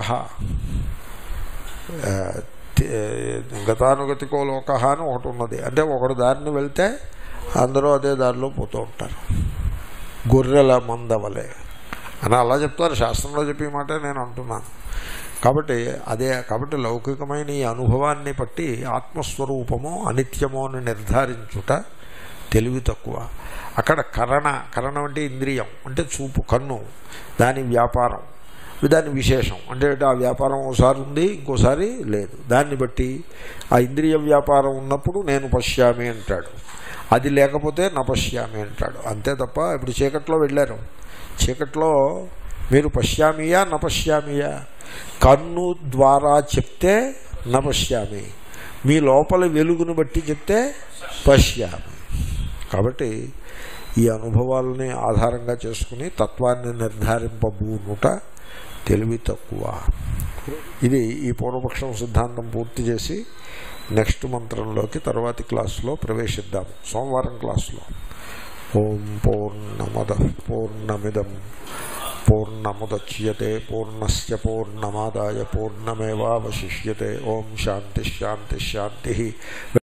గతానుగతికో లోక అని ఒకటి ఉన్నది అంటే ఒకడు దారిని వెళ్తే అందరూ అదే దారిలో పోతూ ఉంటారు గొర్రెల మందవలే అని అలా చెప్తారు శాస్త్రంలో చెప్పే మాట నేను అంటున్నాను కాబట్టి అదే కాబట్టి లౌకికమైన ఈ అనుభవాన్ని బట్టి ఆత్మస్వరూపము అనిత్యము అని నిర్ధారించుట తెలివి తక్కువ అక్కడ కరణ కరణం అంటే ఇంద్రియం అంటే చూపు కన్ను దాని వ్యాపారం దాని విశేషం అంటే ఆ వ్యాపారం ఒకసారి ఉంది ఇంకోసారి లేదు దాన్ని బట్టి ఆ ఇంద్రియ వ్యాపారం ఉన్నప్పుడు నేను పశ్యామి అంటాడు అది లేకపోతే నపశ్యామి అంటాడు అంతే తప్ప ఇప్పుడు చీకట్లో వెళ్ళారు చీకట్లో మీరు పశ్యామియా నపశ్యామియా కన్ను ద్వారా చెప్తే నపశ్యామి మీ లోపల వెలుగును బట్టి చెప్తే పశ్యామి కాబట్టి ఈ అనుభవాలని ఆధారంగా చేసుకుని తత్వాన్ని నిర్ధారింపబూనుట తెలివి తక్కువ ఇది ఈ పూర్వపక్షం సిద్ధాంతం పూర్తి చేసి నెక్స్ట్ మంత్రంలోకి తర్వాతి క్లాసులో ప్రవేశిద్దాం సోమవారం క్లాసులో ఓం పూర్ణమద పూర్ణమిదం పూర్ణముద్యతే పూర్ణస్ పూర్ణమాదాయ పూర్ణమేవాశిష్యతే ఓం శాంతి శాంతి శాంతి